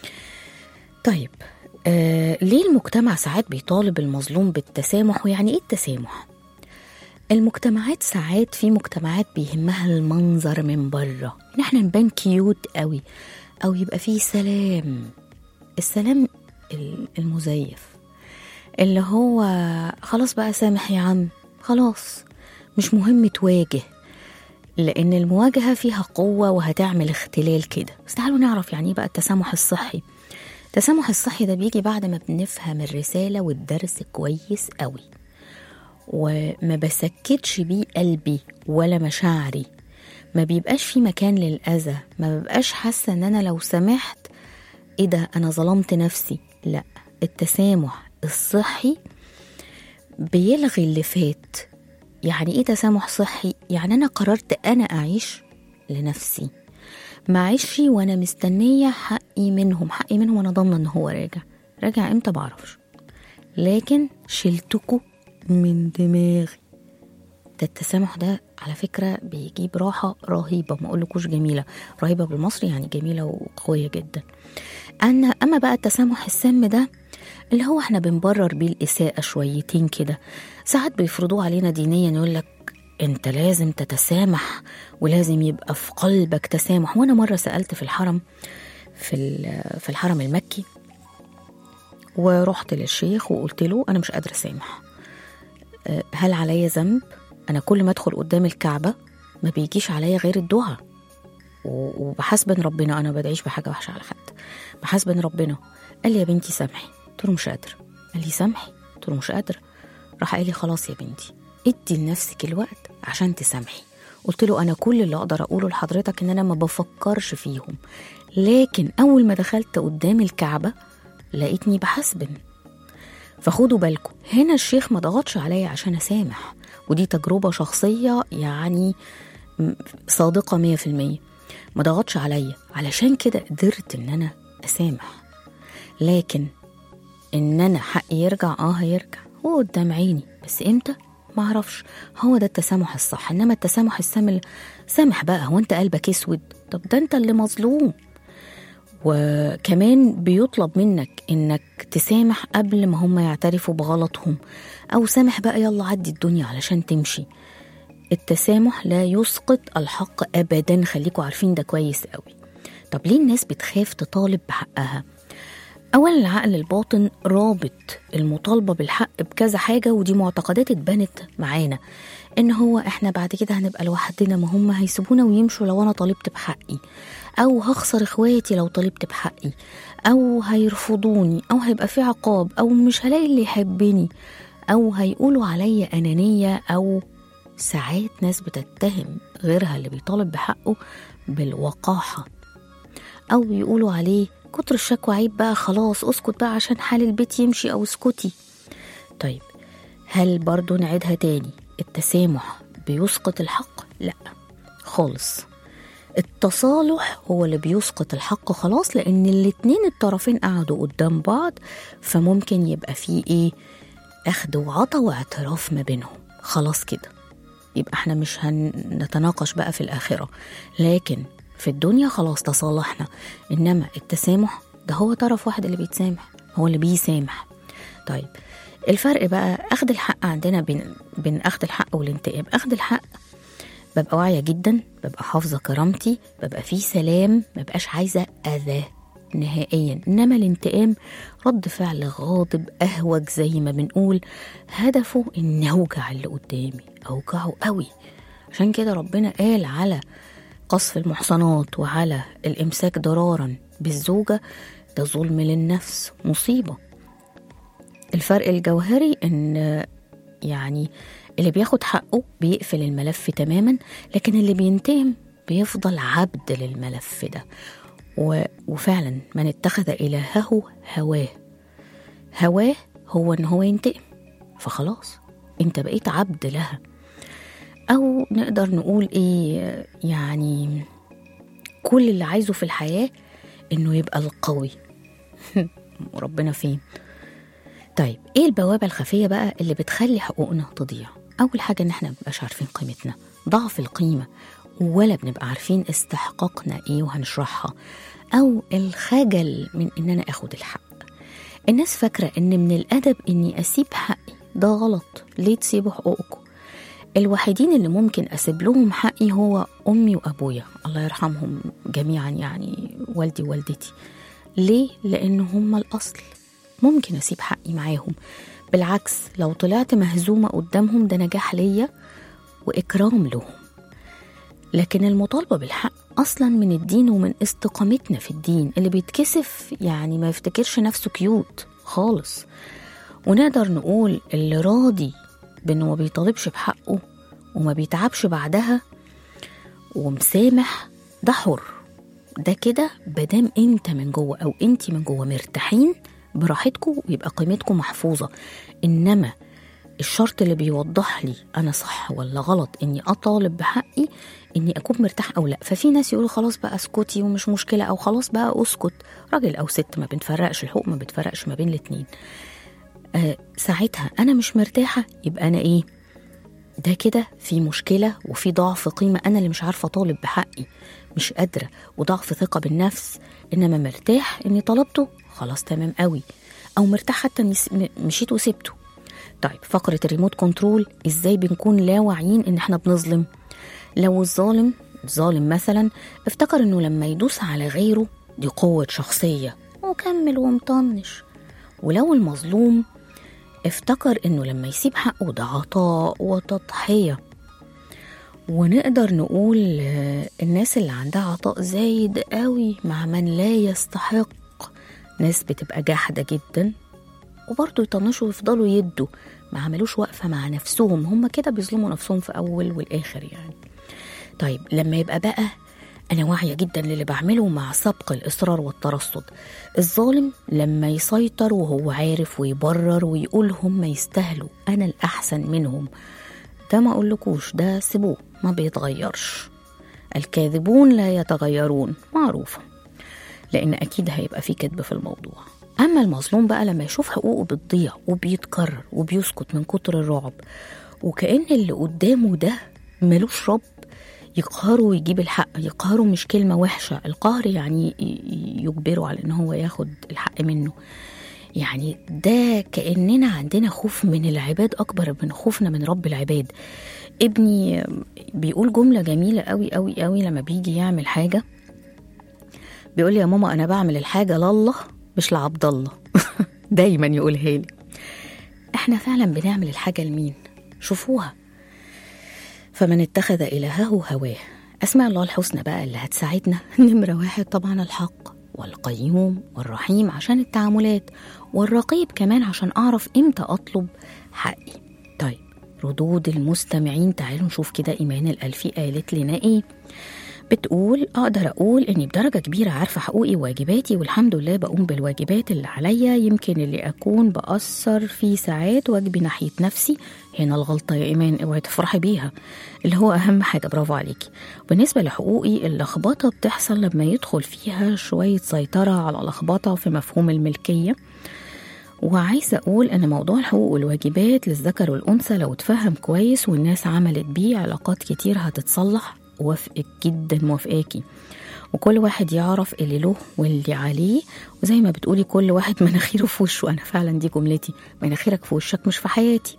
طيب آه ليه المجتمع ساعات بيطالب المظلوم بالتسامح ويعني ايه التسامح المجتمعات ساعات في مجتمعات بيهمها المنظر من بره ان احنا نبان كيوت قوي او يبقى فيه سلام السلام ال- المزيف اللي هو خلاص بقى سامح يا عم خلاص مش مهم تواجه لأن المواجهة فيها قوة وهتعمل اختلال كده بس تعالوا نعرف يعني ايه بقى التسامح الصحي التسامح الصحي ده بيجي بعد ما بنفهم الرسالة والدرس كويس قوي وما بسكتش بيه قلبي ولا مشاعري ما بيبقاش في مكان للأذى ما ببقاش حاسة ان انا لو سمحت ايه ده انا ظلمت نفسي لا التسامح الصحي بيلغي اللي فات يعني ايه تسامح صحي يعني انا قررت انا اعيش لنفسي ما اعيش وانا مستنيه حقي منهم حقي منهم وانا ضامنه ان هو راجع راجع امتى بعرفش لكن شلتكوا من دماغي ده التسامح ده على فكرة بيجيب راحة رهيبة ما أقولكوش جميلة رهيبة بالمصري يعني جميلة وقوية جدا أنا أما بقى التسامح السام ده اللي هو احنا بنبرر بيه الإساءة شويتين كده ساعات بيفرضوه علينا دينيا يقول لك انت لازم تتسامح ولازم يبقى في قلبك تسامح وانا مرة سألت في الحرم في ال- في الحرم المكي ورحت للشيخ وقلت له انا مش قادرة اسامح أه، هل عليا ذنب انا كل ما ادخل قدام الكعبة ما بيجيش عليا غير الدعاء و- وبحسبن ربنا انا ما بدعيش بحاجة وحشة على حد بحسبن ربنا قال لي يا بنتي سامحي قلت له مش قادرة قال لي سامحي قلت له مش قادرة راح قال لي خلاص يا بنتي ادي لنفسك الوقت عشان تسامحي قلت له انا كل اللي اقدر اقوله لحضرتك ان انا ما بفكرش فيهم لكن اول ما دخلت قدام الكعبه لقيتني بحسبن فخدوا بالكم هنا الشيخ ما ضغطش عليا عشان اسامح ودي تجربه شخصيه يعني م- صادقه مية في المية ما ضغطش عليا علشان كده قدرت ان انا اسامح لكن ان انا حقي يرجع اه هيرجع هو قدام عيني بس امتى ما اعرفش هو ده التسامح الصح انما التسامح السامل سامح بقى هو انت قلبك اسود طب ده انت اللي مظلوم وكمان بيطلب منك انك تسامح قبل ما هم يعترفوا بغلطهم او سامح بقى يلا عدي الدنيا علشان تمشي التسامح لا يسقط الحق ابدا خليكوا عارفين ده كويس قوي طب ليه الناس بتخاف تطالب بحقها اولا العقل الباطن رابط المطالبه بالحق بكذا حاجه ودي معتقدات اتبنت معانا ان هو احنا بعد كده هنبقى لوحدنا ما هم هيسيبونا ويمشوا لو انا طالبت بحقي او هخسر اخواتي لو طالبت بحقي او هيرفضوني او هيبقى في عقاب او مش هلاقي اللي يحبني او هيقولوا عليا انانيه او ساعات ناس بتتهم غيرها اللي بيطالب بحقه بالوقاحه أو بيقولوا عليه كتر الشكوى عيب بقى خلاص اسكت بقى عشان حال البيت يمشي أو اسكتي طيب هل برضو نعيدها تاني التسامح بيسقط الحق؟ لا خالص التصالح هو اللي بيسقط الحق خلاص لأن الاتنين الطرفين قعدوا قدام بعض فممكن يبقى فيه إيه أخد وعطا واعتراف ما بينهم خلاص كده يبقى احنا مش هنتناقش بقى في الآخرة لكن في الدنيا خلاص تصالحنا إنما التسامح ده هو طرف واحد اللي بيتسامح هو اللي بيسامح طيب الفرق بقى أخد الحق عندنا بين بين أخد الحق والانتقام أخد الحق ببقى واعية جدا ببقى حافظة كرامتي ببقى في سلام مبقاش عايزة أذى نهائيا إنما الانتقام رد فعل غاضب أهوج زي ما بنقول هدفه إن أوجع اللي قدامي أوجعه قوي عشان كده ربنا قال على قصف المحصنات وعلى الإمساك ضرارا بالزوجة ده ظلم للنفس مصيبة الفرق الجوهري إن يعني اللي بياخد حقه بيقفل الملف تماما لكن اللي بينتقم بيفضل عبد للملف ده و... وفعلا من اتخذ إلهه هواه هواه هو إن هو ينتقم فخلاص انت بقيت عبد لها أو نقدر نقول إيه يعني كل اللي عايزه في الحياة إنه يبقى القوي وربنا فين طيب ايه البوابة الخفية بقى اللي بتخلي حقوقنا تضيع أول حاجة إن احنا مبقاش عارفين قيمتنا ضعف القيمة ولا بنبقى عارفين استحقاقنا ايه وهنشرحها أو الخجل من إن أنا آخد الحق الناس فاكرة إن من الأدب إني أسيب حقي ده غلط ليه تسيبوا حقوقكم الوحيدين اللي ممكن أسيب لهم حقي هو أمي وأبويا الله يرحمهم جميعا يعني والدي ووالدتي ليه؟ لأن هم الأصل ممكن أسيب حقي معاهم بالعكس لو طلعت مهزومة قدامهم ده نجاح ليا وإكرام لهم لكن المطالبة بالحق اصلا من الدين ومن استقامتنا في الدين اللي بيتكسف يعني ما يفتكرش نفسه كيوت خالص ونقدر نقول اللي راضي بانه ما بيطالبش بحقه وما بيتعبش بعدها ومسامح ده حر ده كده مادام انت من جوه او انت من جوه مرتاحين براحتكم ويبقى قيمتكم محفوظه انما الشرط اللي بيوضح لي انا صح ولا غلط اني اطالب بحقي اني اكون مرتاح او لا ففي ناس يقولوا خلاص بقى اسكتي ومش مشكله او خلاص بقى اسكت راجل او ست ما بنفرقش الحقوق ما بتفرقش ما بين الاتنين آه ساعتها انا مش مرتاحه يبقى انا ايه ده كده في مشكله وفي ضعف قيمه انا اللي مش عارفه اطالب بحقي مش قادره وضعف ثقه بالنفس انما مرتاح اني طلبته خلاص تمام قوي او مرتاح حتى اني س- م- مشيت وسبته طيب فقره الريموت كنترول ازاي بنكون لا واعيين ان احنا بنظلم لو الظالم ظالم مثلا افتكر انه لما يدوس على غيره دي قوه شخصيه وكمل ومطنش ولو المظلوم افتكر انه لما يسيب حقه ده عطاء وتضحيه ونقدر نقول آه، الناس اللي عندها عطاء زايد قوي مع من لا يستحق ناس بتبقى جاحده جدا وبرضه يطنشوا ويفضلوا يدوا ما عملوش وقفه مع نفسهم هم كده بيظلموا نفسهم في اول والاخر يعني طيب لما يبقى بقى أنا واعية جدا للي بعمله مع سبق الإصرار والترصد الظالم لما يسيطر وهو عارف ويبرر ويقول هم يستاهلوا أنا الأحسن منهم ده ما أقولكوش ده سيبوه ما بيتغيرش الكاذبون لا يتغيرون معروفة لأن أكيد هيبقى في كذب في الموضوع أما المظلوم بقى لما يشوف حقوقه بتضيع وبيتكرر وبيسكت من كتر الرعب وكأن اللي قدامه ده ملوش رب يقهره ويجيب الحق يقهره مش كلمة وحشة القهر يعني ي- ي- يجبره على إن هو ياخد الحق منه يعني ده كأننا عندنا خوف من العباد أكبر من خوفنا من رب العباد ابني بيقول جملة جميلة قوي قوي قوي لما بيجي يعمل حاجة بيقول لي يا ماما أنا بعمل الحاجة لله مش لعبد الله دايما يقولها لي احنا فعلا بنعمل الحاجة لمين شوفوها فمن اتخذ إلهه هواه أسماء الله الحسنى بقى اللي هتساعدنا نمرة واحد طبعا الحق والقيوم والرحيم عشان التعاملات والرقيب كمان عشان أعرف إمتى أطلب حقي طيب ردود المستمعين تعالوا نشوف كده إيمان الألفي قالت لنا إيه بتقول أقدر أقول إني بدرجة كبيرة عارفة حقوقي وواجباتي والحمد لله بقوم بالواجبات اللي عليا يمكن اللي أكون بأثر في ساعات واجبي ناحية نفسي هنا الغلطة يا إيمان اوعي تفرحي بيها اللي هو أهم حاجة برافو عليكي بالنسبة لحقوقي اللخبطة بتحصل لما يدخل فيها شوية سيطرة على لخبطة في مفهوم الملكية وعايزة أقول أن موضوع الحقوق والواجبات للذكر والأنثى لو اتفهم كويس والناس عملت بيه علاقات كتير هتتصلح وافقك جدا موافقاكي وكل واحد يعرف اللي له واللي عليه وزي ما بتقولي كل واحد مناخيره في وشه أنا فعلا دي جملتي مناخيرك في وشك مش في حياتي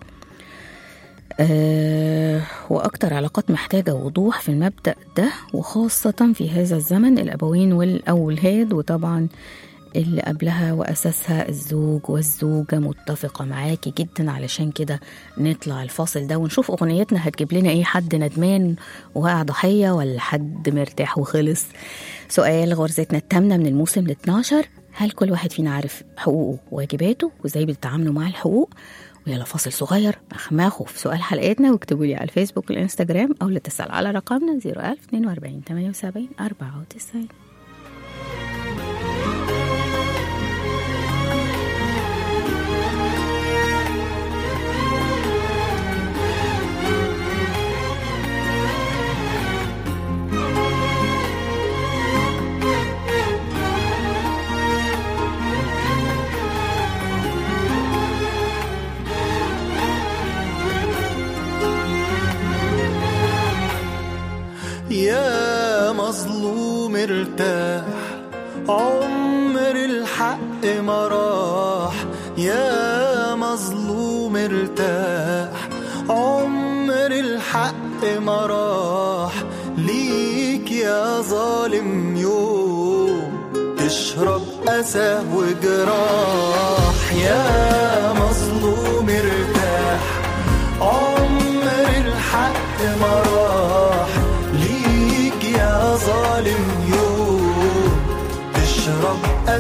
أه وأكتر علاقات محتاجة وضوح في المبدأ ده وخاصة في هذا الزمن الأبوين والأولاد وطبعا اللي قبلها وأساسها الزوج والزوجة متفقة معاكي جدا علشان كده نطلع الفاصل ده ونشوف أغنيتنا هتجيب لنا إيه حد ندمان وقع ضحية ولا حد مرتاح وخلص سؤال غرزتنا التامنة من الموسم ال 12 هل كل واحد فينا عارف حقوقه وواجباته وازاي بيتعاملوا مع الحقوق ويلا فاصل صغير مخمخوا في سؤال حلقتنا واكتبوا لي على الفيسبوك والانستجرام او الاتصال على رقمنا 01042 78 94 يا مظلوم ارتاح عمر الحق ما راح يا مظلوم ارتاح عمر الحق ما راح ليك يا ظالم يوم تشرب أسى وجراح يا مظلوم ارتاح عمر الحق ما راح ليك يا ظالم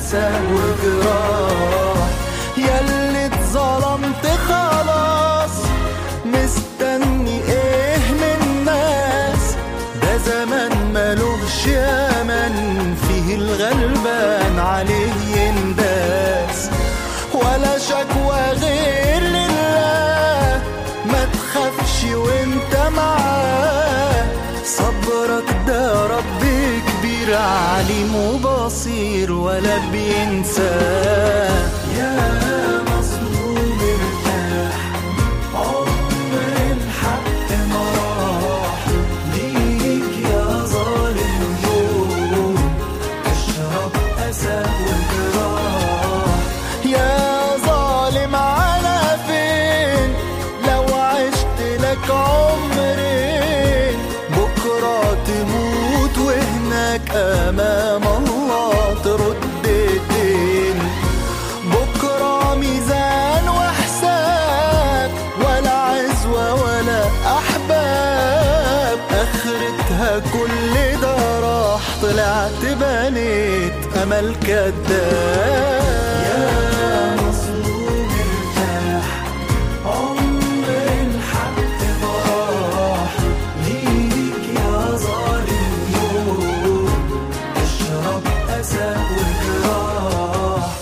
أسى وجراح ياللي اتظلمت خلاص مستني ايه من الناس ده زمان ملوش يمن فيه الغلبان عليه ينداس ولا شكوى غير لله ما تخافش وانت معاه صبرك ده رب كبير عليم وبصير ولا بينساه يا مظلوم ارتاح عمر الحق ما راح ليك يا ظالم يوم اشرب أسى وجراح يا ظالم على فين لو عشت لك عمرين بكرة تموت وهناك أمام الله ترد الدين بكرة ميزان وحساب ولا عزوة ولا أحباب آخرتها كل ده راح طلعت بنيت أمل كداب يا مظلوم ارتاح عمر الحق راح ليك يا ظالم يوم اشرب أسى وجراح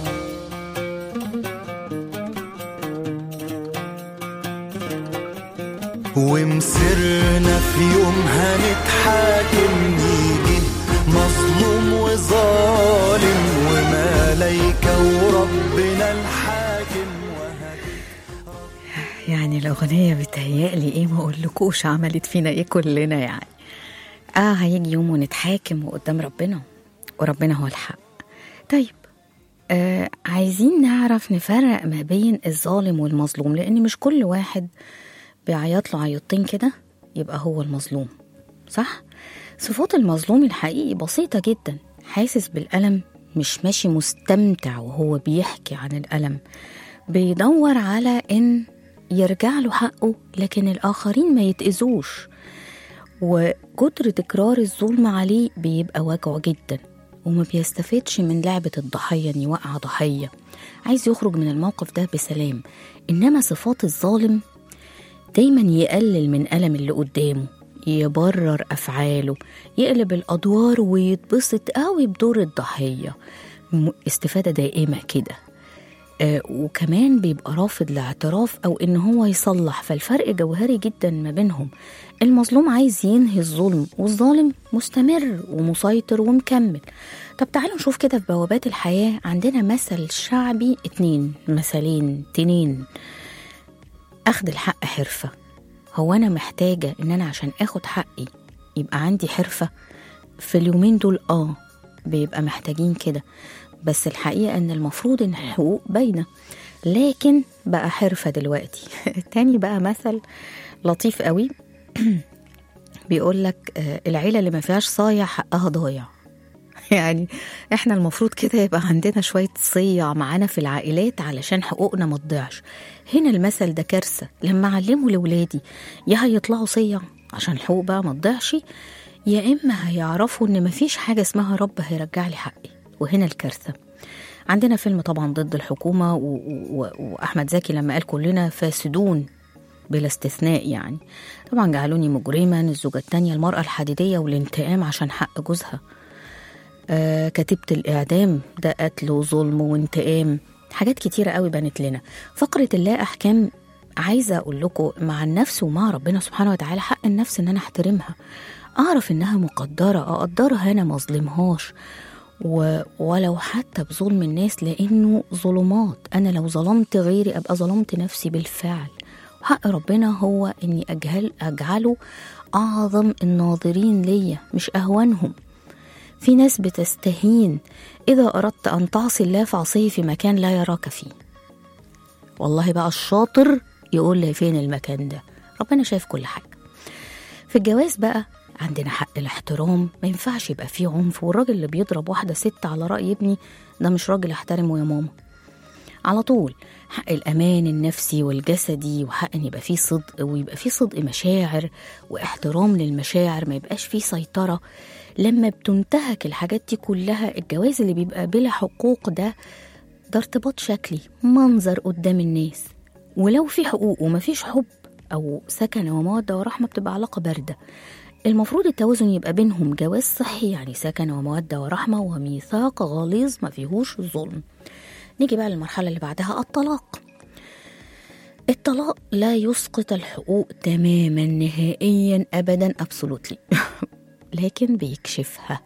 ومسرنا في يوم هنتحاكم نيجي مظلوم وظالم وملايكة وربنا الحاكم وهكذا يعني الأغنية بتهيألي إيه ما أقولكوش عملت فينا إيه كلنا يعني آه هيجي يوم ونتحاكم وقدام ربنا وربنا هو الحق طيب آه عايزين نعرف نفرق ما بين الظالم والمظلوم لأن مش كل واحد بيعيط له عيطتين كده يبقى هو المظلوم صح؟ صفات المظلوم الحقيقي بسيطة جدا حاسس بالألم مش ماشي مستمتع وهو بيحكي عن الألم بيدور على إن يرجع له حقه لكن الآخرين ما يتأذوش وكتر تكرار الظلم عليه بيبقى وجعه جدا وما بيستفادش من لعبة الضحية إن يوقع ضحية عايز يخرج من الموقف ده بسلام إنما صفات الظالم دايما يقلل من ألم اللي قدامه يبرر أفعاله يقلب الأدوار ويتبسط قوي بدور الضحية م- استفادة دائمة كده آه، وكمان بيبقى رافض لاعتراف او ان هو يصلح فالفرق جوهري جدا ما بينهم المظلوم عايز ينهي الظلم والظالم مستمر ومسيطر ومكمل طب تعالوا نشوف كده في بوابات الحياة عندنا مثل شعبي اتنين مثلين تنين اخد الحق حرفة هو انا محتاجة ان انا عشان اخد حقي يبقى عندي حرفة في اليومين دول اه بيبقى محتاجين كده بس الحقيقة ان المفروض ان الحقوق باينة لكن بقى حرفة دلوقتي تاني بقى مثل لطيف قوي بيقول لك آه، العيلة اللي ما فيهاش صايع حقها ضايع يعني احنا المفروض كده يبقى عندنا شوية صيع معانا في العائلات علشان حقوقنا ما تضيعش هنا المثل ده كارثة لما علمه لولادي يا هيطلعوا صيع عشان الحقوق بقى ما تضيعش يا اما هيعرفوا ان مفيش حاجة اسمها رب هيرجع لي حقي وهنا الكارثة عندنا فيلم طبعا ضد الحكومة و... و... وأحمد زكي لما قال كلنا فاسدون بلا استثناء يعني طبعا جعلوني مجرما الزوجة التانية المرأة الحديدية والانتقام عشان حق جوزها آه كتيبة الإعدام ده قتل وظلم وانتقام حاجات كتيرة قوي بانت لنا فقرة اللا أحكام عايزة أقول لكم مع النفس ومع ربنا سبحانه وتعالى حق النفس إن أنا أحترمها أعرف إنها مقدرة أقدرها أنا مظلمهاش و... ولو حتى بظلم الناس لأنه ظلمات أنا لو ظلمت غيري أبقى ظلمت نفسي بالفعل وحق ربنا هو إني أجهل أجعله أعظم الناظرين ليا مش أهونهم في ناس بتستهين إذا أردت أن تعصي الله فاعصيه في مكان لا يراك فيه والله بقى الشاطر يقول لي فين المكان ده ربنا شايف كل حاجة في الجواز بقى عندنا حق الاحترام ما ينفعش يبقى فيه عنف والراجل اللي بيضرب واحدة ست على رأي ابني ده مش راجل احترمه يا ماما على طول حق الأمان النفسي والجسدي وحق إن يبقى فيه صدق ويبقى فيه صدق مشاعر واحترام للمشاعر ما يبقاش فيه سيطرة لما بتنتهك الحاجات دي كلها الجواز اللي بيبقى بلا حقوق ده ده ارتباط شكلي منظر قدام الناس ولو في حقوق ومفيش حب أو سكن ومودة ورحمة بتبقى علاقة باردة المفروض التوازن يبقى بينهم جواز صحي يعني سكن ومودة ورحمة وميثاق غليظ ما فيهوش ظلم نيجي بقى للمرحلة اللي بعدها الطلاق الطلاق لا يسقط الحقوق تماما نهائيا ابدا ابسولوتلي لكن بيكشفها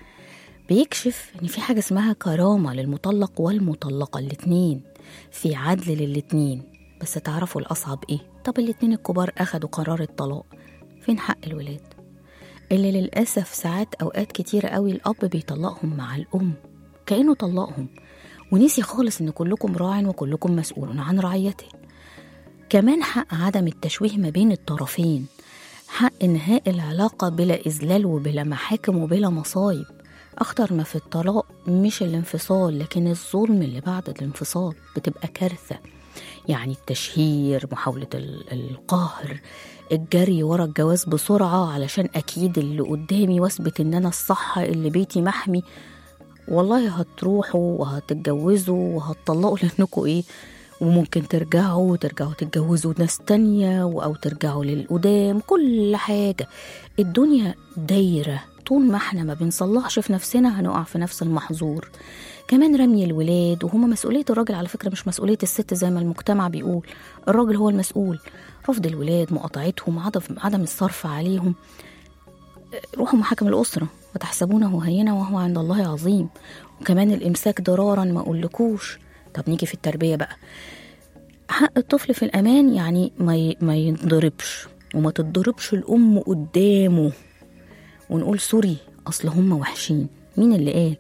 بيكشف ان في حاجه اسمها كرامه للمطلق والمطلقه الاتنين في عدل للاتنين بس تعرفوا الاصعب ايه طب الاتنين الكبار اخدوا قرار الطلاق فين حق الولاد اللي للاسف ساعات اوقات كتيره قوي الاب بيطلقهم مع الام كانه طلقهم ونسي خالص ان كلكم راع وكلكم مسؤول عن رعيته كمان حق عدم التشويه ما بين الطرفين حق انهاء العلاقه بلا اذلال وبلا محاكم وبلا مصايب اخطر ما في الطلاق مش الانفصال لكن الظلم اللي بعد الانفصال بتبقى كارثه يعني التشهير محاوله ال- القهر الجري ورا الجواز بسرعه علشان اكيد اللي قدامي واثبت ان انا الصح اللي بيتي محمي والله هتروحوا وهتتجوزوا وهتطلقوا لانكم ايه وممكن ترجعوا وترجعوا تتجوزوا ناس تانية أو ترجعوا للقدام كل حاجة الدنيا دايرة طول ما احنا ما بنصلحش في نفسنا هنقع في نفس المحظور كمان رمي الولاد وهما مسؤولية الراجل على فكرة مش مسؤولية الست زي ما المجتمع بيقول الراجل هو المسؤول رفض الولاد مقاطعتهم عدم عدم الصرف عليهم روحوا محاكم الأسرة وتحسبونه هينا وهو عند الله عظيم وكمان الإمساك ضرارا ما أقولكوش طب نيجي في التربية بقى حق الطفل في الأمان يعني ما ي... ما ينضربش وما تتضربش الأم قدامه ونقول سوري أصل هم وحشين مين اللي قال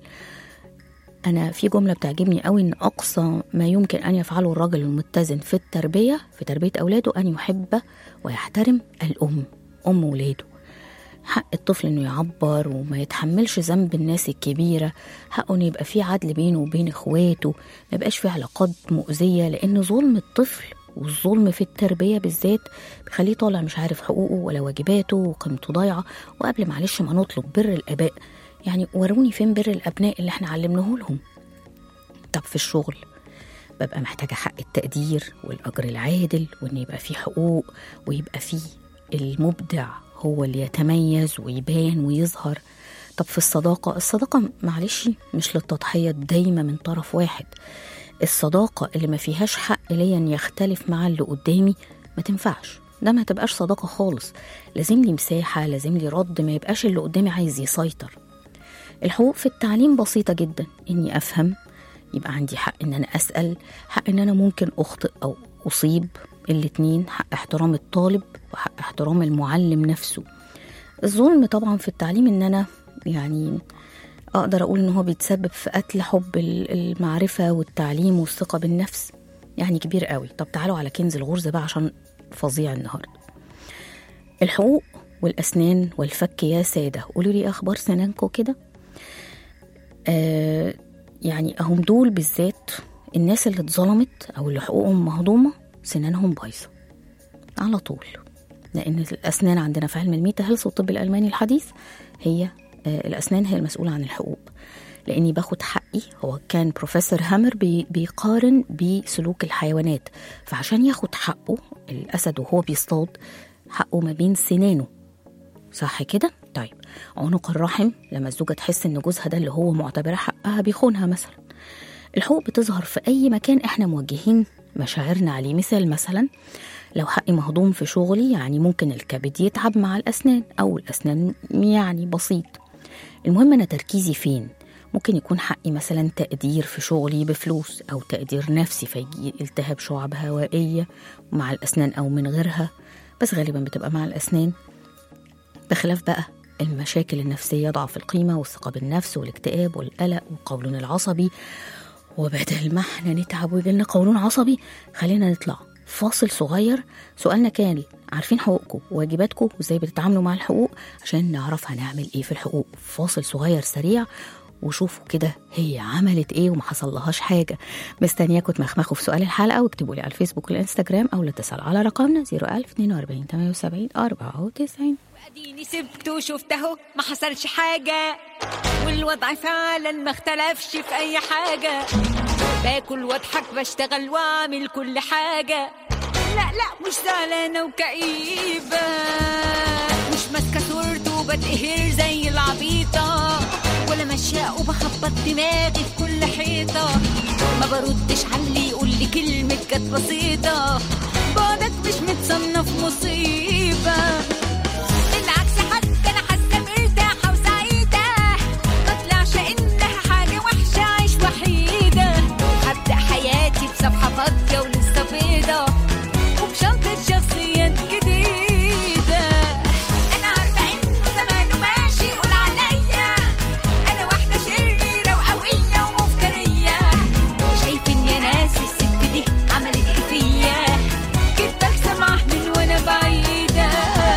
أنا في جملة بتعجبني قوي إن أقصى ما يمكن أن يفعله الرجل المتزن في التربية في تربية أولاده أن يحب ويحترم الأم أم ولاده حق الطفل انه يعبر وما يتحملش ذنب الناس الكبيره حقه انه يبقى في عدل بينه وبين اخواته ما يبقاش في علاقات مؤذيه لان ظلم الطفل والظلم في التربيه بالذات بيخليه طالع مش عارف حقوقه ولا واجباته وقيمته ضايعه وقبل معلش ما نطلب بر الاباء يعني وروني فين بر الابناء اللي احنا علمناه لهم طب في الشغل ببقى محتاجة حق التقدير والأجر العادل وإن يبقى فيه حقوق ويبقى فيه المبدع هو اللي يتميز ويبان ويظهر طب في الصداقة الصداقة معلش مش للتضحية دايما من طرف واحد الصداقة اللي ما فيهاش حق ليا إن يختلف مع اللي قدامي ما تنفعش ده ما تبقاش صداقة خالص لازم لي مساحة لازم لي رد ما يبقاش اللي قدامي عايز يسيطر الحقوق في التعليم بسيطة جدا إني أفهم يبقى عندي حق إن أنا أسأل حق إن أنا ممكن أخطئ أو أصيب الاتنين حق احترام الطالب وحق احترام المعلم نفسه الظلم طبعا في التعليم إن أنا يعني أقدر أقول إن هو بيتسبب في قتل حب ال- المعرفة والتعليم والثقة بالنفس يعني كبير قوي طب تعالوا على كنز الغرزة بقى عشان فظيع النهاردة الحقوق والأسنان والفك يا سادة قولوا لي أخبار سنانكم كده آه يعني هم دول بالذات الناس اللي اتظلمت او اللي حقوقهم مهضومه سنانهم بايظه على طول لان الاسنان عندنا في علم الميتا هيلث والطب الالماني الحديث هي آه الاسنان هي المسؤوله عن الحقوق لاني باخد حقي هو كان بروفيسور هامر بي بيقارن بسلوك الحيوانات فعشان ياخد حقه الاسد وهو بيصطاد حقه ما بين سنانه صح كده؟ طيب عنق الرحم لما الزوجة تحس إن جوزها ده اللي هو معتبرة حقها بيخونها مثلا الحقوق بتظهر في أي مكان إحنا موجهين مشاعرنا عليه مثال مثلا لو حقي مهضوم في شغلي يعني ممكن الكبد يتعب مع الأسنان أو الأسنان يعني بسيط المهم أنا تركيزي فين ممكن يكون حقي مثلا تقدير في شغلي بفلوس أو تقدير نفسي فيجي التهاب شعب هوائية مع الأسنان أو من غيرها بس غالبا بتبقى مع الأسنان بخلاف بقى المشاكل النفسية ضعف القيمة والثقة بالنفس والاكتئاب والقلق والقولون العصبي وبدل ما احنا نتعب ويجيلنا قولون عصبي خلينا نطلع فاصل صغير سؤالنا كان عارفين حقوقكم وواجباتكم وازاي بتتعاملوا مع الحقوق عشان نعرف هنعمل ايه في الحقوق فاصل صغير سريع وشوفوا كده هي عملت ايه وما حصلهاش حاجه مستنياكم تمخمخوا في سؤال الحلقه واكتبوا لي على الفيسبوك والانستجرام او الاتصال على رقمنا 01042 78 94 اديني سبته وشفت اهو ما حصلش حاجة والوضع فعلا ما اختلفش في اي حاجة باكل واضحك بشتغل واعمل كل حاجة لا لا مش زعلانة وكئيبة مش ماسكة صورته وبتقهر زي العبيطة ولا ماشية وبخبط دماغي في كل حيطة ما بردش على اللي يقول لي كلمة كانت بسيطة بعدك مش متصنف مصيبة بالعكس حتى انا حاسه مرتاحه وسعيده ما طلعش انها حاجه وحشه عيش وحيده هبدا حياتي بصفحه فاضيه ولسه بيضه وبشنطه شخصيات جديده انا عارفه انه زمانه ماشي يقول عليا انا واحده شريره وقويه ومفتريه شايف اني ناس الست دي عملت ايه فيا كنت بسمع من وانا بعيده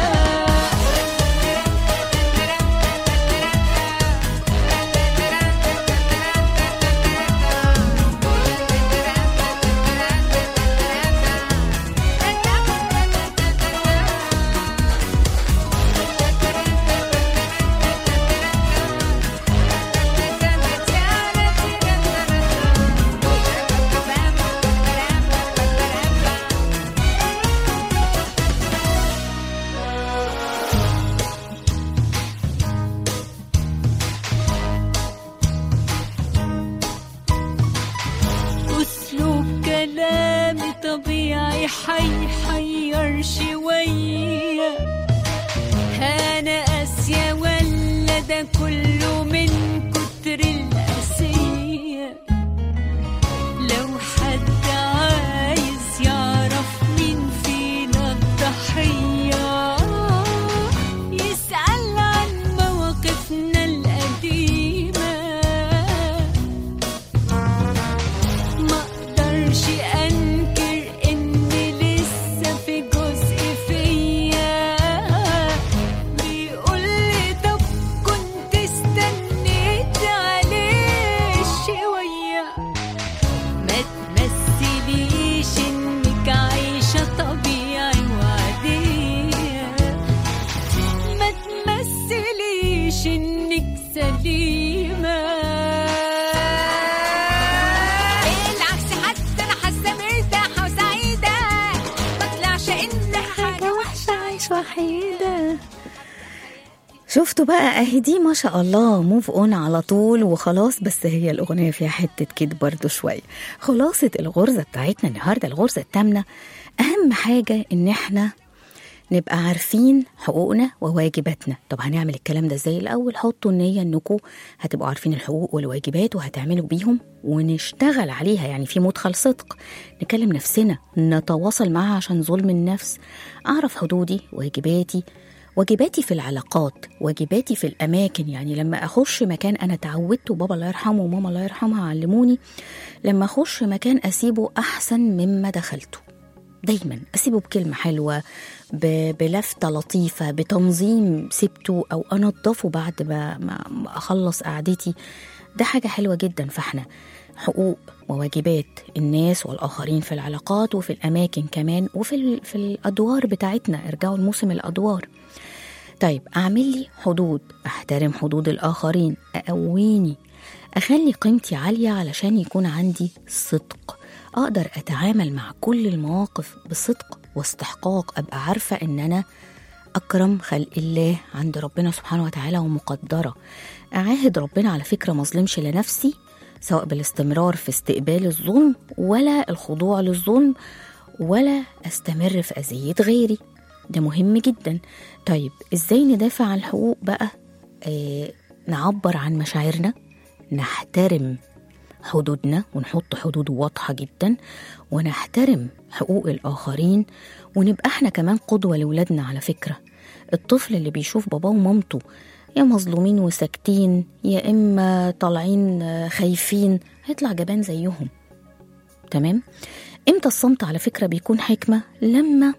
أسلوب كلامي طبيعي حيحير شوية أنا قاسية ولا ده كله من كتر القاسية لو حد عايز يعرف مين فينا الضحية يسأل عن مواقفنا القديمة ما اقدرش انكر ان لسه في جزء فيا بيقول لي طب كنت استنيت عليه شويه ما تمثليش انك عايشه طبيعي وعاديه ما تمثليش انك سليمة بالعكس حتى انا حاسة مرتاحة وسعيدة ما طلعش انها حاجة وحشة عايش وحيدة شفتوا بقى اهي دي ما شاء الله موف اون على طول وخلاص بس هي الاغنيه فيها حته كده برضو شويه خلاصه الغرزه بتاعتنا النهارده الغرزه الثامنه اهم حاجه ان احنا نبقى عارفين حقوقنا وواجباتنا طب هنعمل الكلام ده ازاي الاول حطوا النيه انكم هتبقوا عارفين الحقوق والواجبات وهتعملوا بيهم ونشتغل عليها يعني في مدخل صدق نكلم نفسنا نتواصل معها عشان ظلم النفس اعرف حدودي واجباتي واجباتي في العلاقات واجباتي في الاماكن يعني لما اخش مكان انا اتعودت وبابا الله يرحمه وماما الله يرحمها علموني لما اخش مكان اسيبه احسن مما دخلته دايما اسيبه بكلمه حلوه ب- بلفته لطيفه بتنظيم سبته او انضفه بعد ما ما ما اخلص قعدتي ده حاجه حلوه جدا فاحنا حقوق وواجبات الناس والاخرين في العلاقات وفي الاماكن كمان وفي ال- في الادوار بتاعتنا ارجعوا لموسم الادوار طيب اعمل لي حدود احترم حدود الاخرين اقويني اخلي قيمتي عاليه علشان يكون عندي صدق اقدر اتعامل مع كل المواقف بصدق واستحقاق ابقى عارفه ان انا اكرم خلق الله عند ربنا سبحانه وتعالى ومقدره اعاهد ربنا على فكره مظلمش لنفسي سواء بالاستمرار في استقبال الظلم ولا الخضوع للظلم ولا استمر في اذيه غيري ده مهم جدا طيب ازاي ندافع عن الحقوق بقى آه نعبر عن مشاعرنا نحترم حدودنا ونحط حدود واضحة جدا ونحترم حقوق الآخرين ونبقى احنا كمان قدوة لولادنا على فكرة الطفل اللي بيشوف باباه ومامته يا مظلومين وساكتين يا إما طالعين آه، خايفين هيطلع جبان زيهم تمام امتى الصمت على فكرة بيكون حكمة لما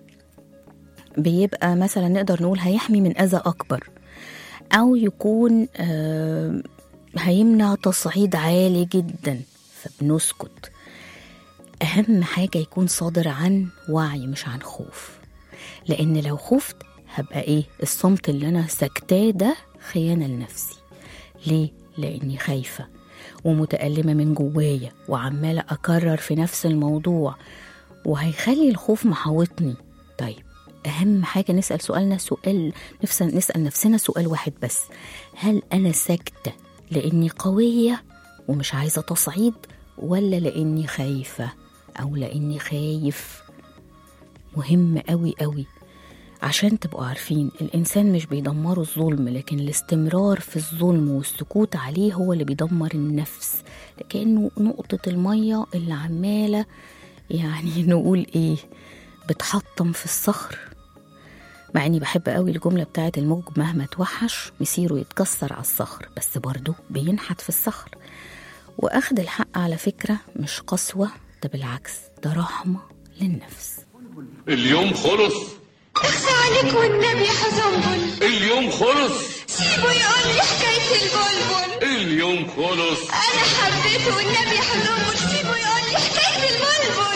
بيبقى مثلا نقدر نقول هيحمي من أذى أكبر أو يكون آه، هيمنع تصعيد عالي جدا فبنسكت أهم حاجة يكون صادر عن وعي مش عن خوف لأن لو خفت هبقى إيه الصمت اللي أنا سكتاه ده خيانة لنفسي ليه؟ لأني خايفة ومتألمة من جوايا وعمالة أكرر في نفس الموضوع وهيخلي الخوف محاوطني طيب أهم حاجة نسأل سؤالنا سؤال نفس نسأل نفسنا سؤال واحد بس هل أنا ساكتة لأني قوية ومش عايزة تصعيد ولا لأني خايفة أو لأني خايف مهم قوي قوي عشان تبقوا عارفين الإنسان مش بيدمره الظلم لكن الاستمرار في الظلم والسكوت عليه هو اللي بيدمر النفس كأنه نقطة المية اللي عمالة يعني نقول إيه بتحطم في الصخر مع اني بحب قوي الجملة بتاعت الموج مهما توحش مسيره يتكسر على الصخر بس برضه بينحت في الصخر واخد الحق على فكرة مش قسوة ده بالعكس ده رحمة للنفس اليوم خلص اخفى عليك والنبي حزنبل اليوم خلص سيبه يقول لي حكاية البلبل اليوم خلص أنا حبيته والنبي حزنبل سيبه يقول لي حكاية البلبل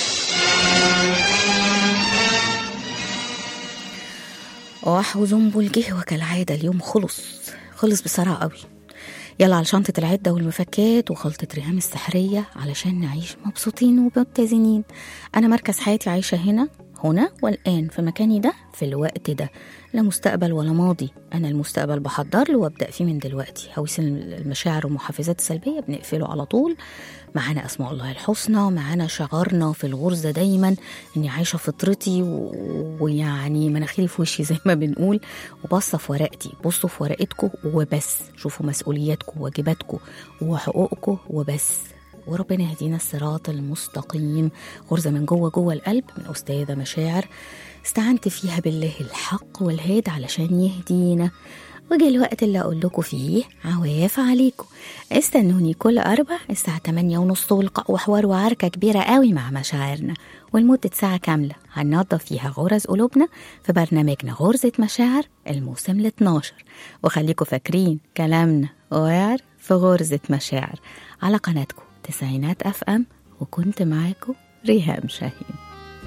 وحو زنبل جه وكالعادة اليوم خلص خلص بسرعة قوي يلا على شنطة العدة والمفكات وخلطة ريهام السحرية علشان نعيش مبسوطين ومتزنين أنا مركز حياتي عايشة هنا هنا والآن في مكاني ده في الوقت ده لا مستقبل ولا ماضي أنا المستقبل بحضر له وأبدأ فيه من دلوقتي هويس المشاعر والمحفزات السلبية بنقفله على طول معانا أسماء الله الحسنى معانا شعارنا في الغرزة دايما إني عايشة فطرتي و- ويعني مناخيري في وشي زي ما بنقول وبصة في ورقتي بصوا في ورقتكم وبس شوفوا مسؤولياتكم وواجباتكم وحقوقكم وبس وربنا يهدينا الصراط المستقيم غرزة من جوه جوه القلب من أستاذة مشاعر استعنت فيها بالله الحق والهاد علشان يهدينا وجه الوقت اللي أقول لكم فيه عواف عليكم استنوني كل أربع الساعة 8 ونص ولقاء وحوار وعركة كبيرة قوي مع مشاعرنا ولمدة ساعة كاملة هننظف فيها غرز قلوبنا في برنامجنا غرزة مشاعر الموسم ال 12 وخليكم فاكرين كلامنا وعر في غرزة مشاعر على قناتكم تسعينات اف ام وكنت معاكم ريهام شاهين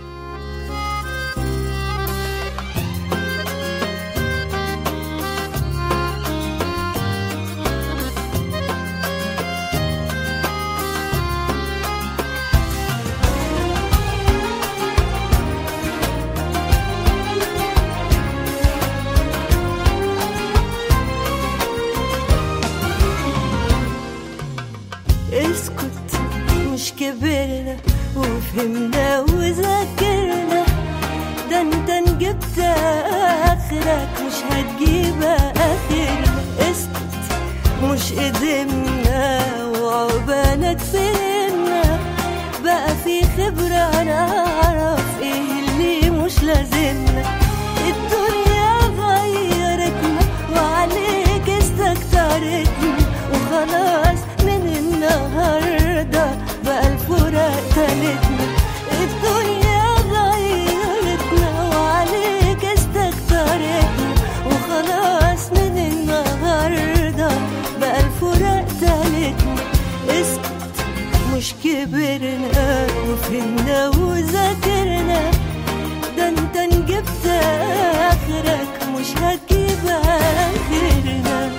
اسكت مش كبرنا وفهمنا وذاكرنا ده انت نجبت اخرك مش هتجيب اخرنا اسكت مش قدمنا وعقبالك فهمنا بقى في خبرة نعرف ايه اللي مش لازمنا الدنيا غيرتنا وعليك استكترتنا وخلاص من النهاردة بقى الفراق تالتنا الدنيا غيرتنا وعليك استكترتنا وخلاص من النهاردة بقى الفراق تالتنا اسكت مش كبرنا وفهمنا وذاكرنا ده انت نجبت اخرك مش هتجيب اخرنا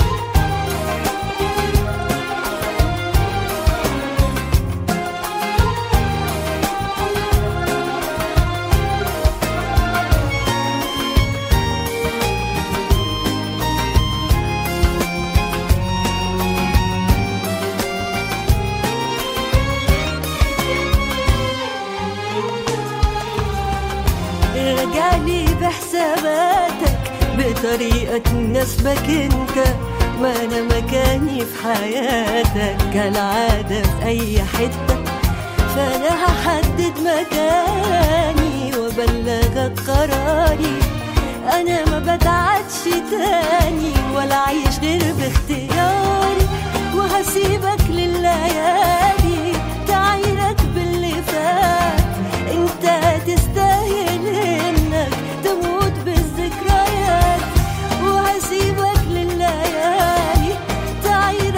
رجعلي بحساباتك بطريقة تناسبك انت ما انا مكاني في حياتك كالعادة في اي حتة فانا هحدد مكاني وابلغك قراري انا ما بتعدش تاني ولا عايش غير باختياري وهسيبك لليالي تعايرك باللي فات انت تستاهل انك تموت بالذكريات وهسيبك لليالي تعايرك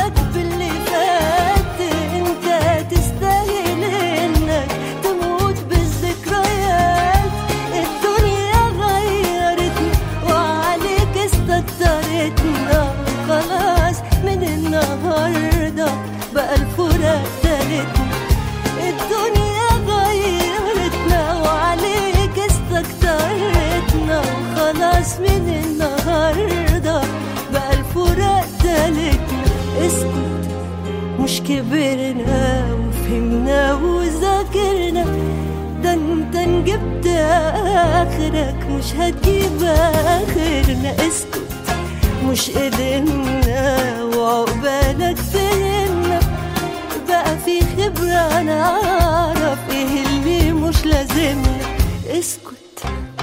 كبرنا وفهمنا وذاكرنا ده انت نجبت اخرك مش هتجيب اخرنا اسكت مش قدرنا وعقبالك فهمنا بقى في خبرة نعرف ايه اللي مش لازمنا اسكت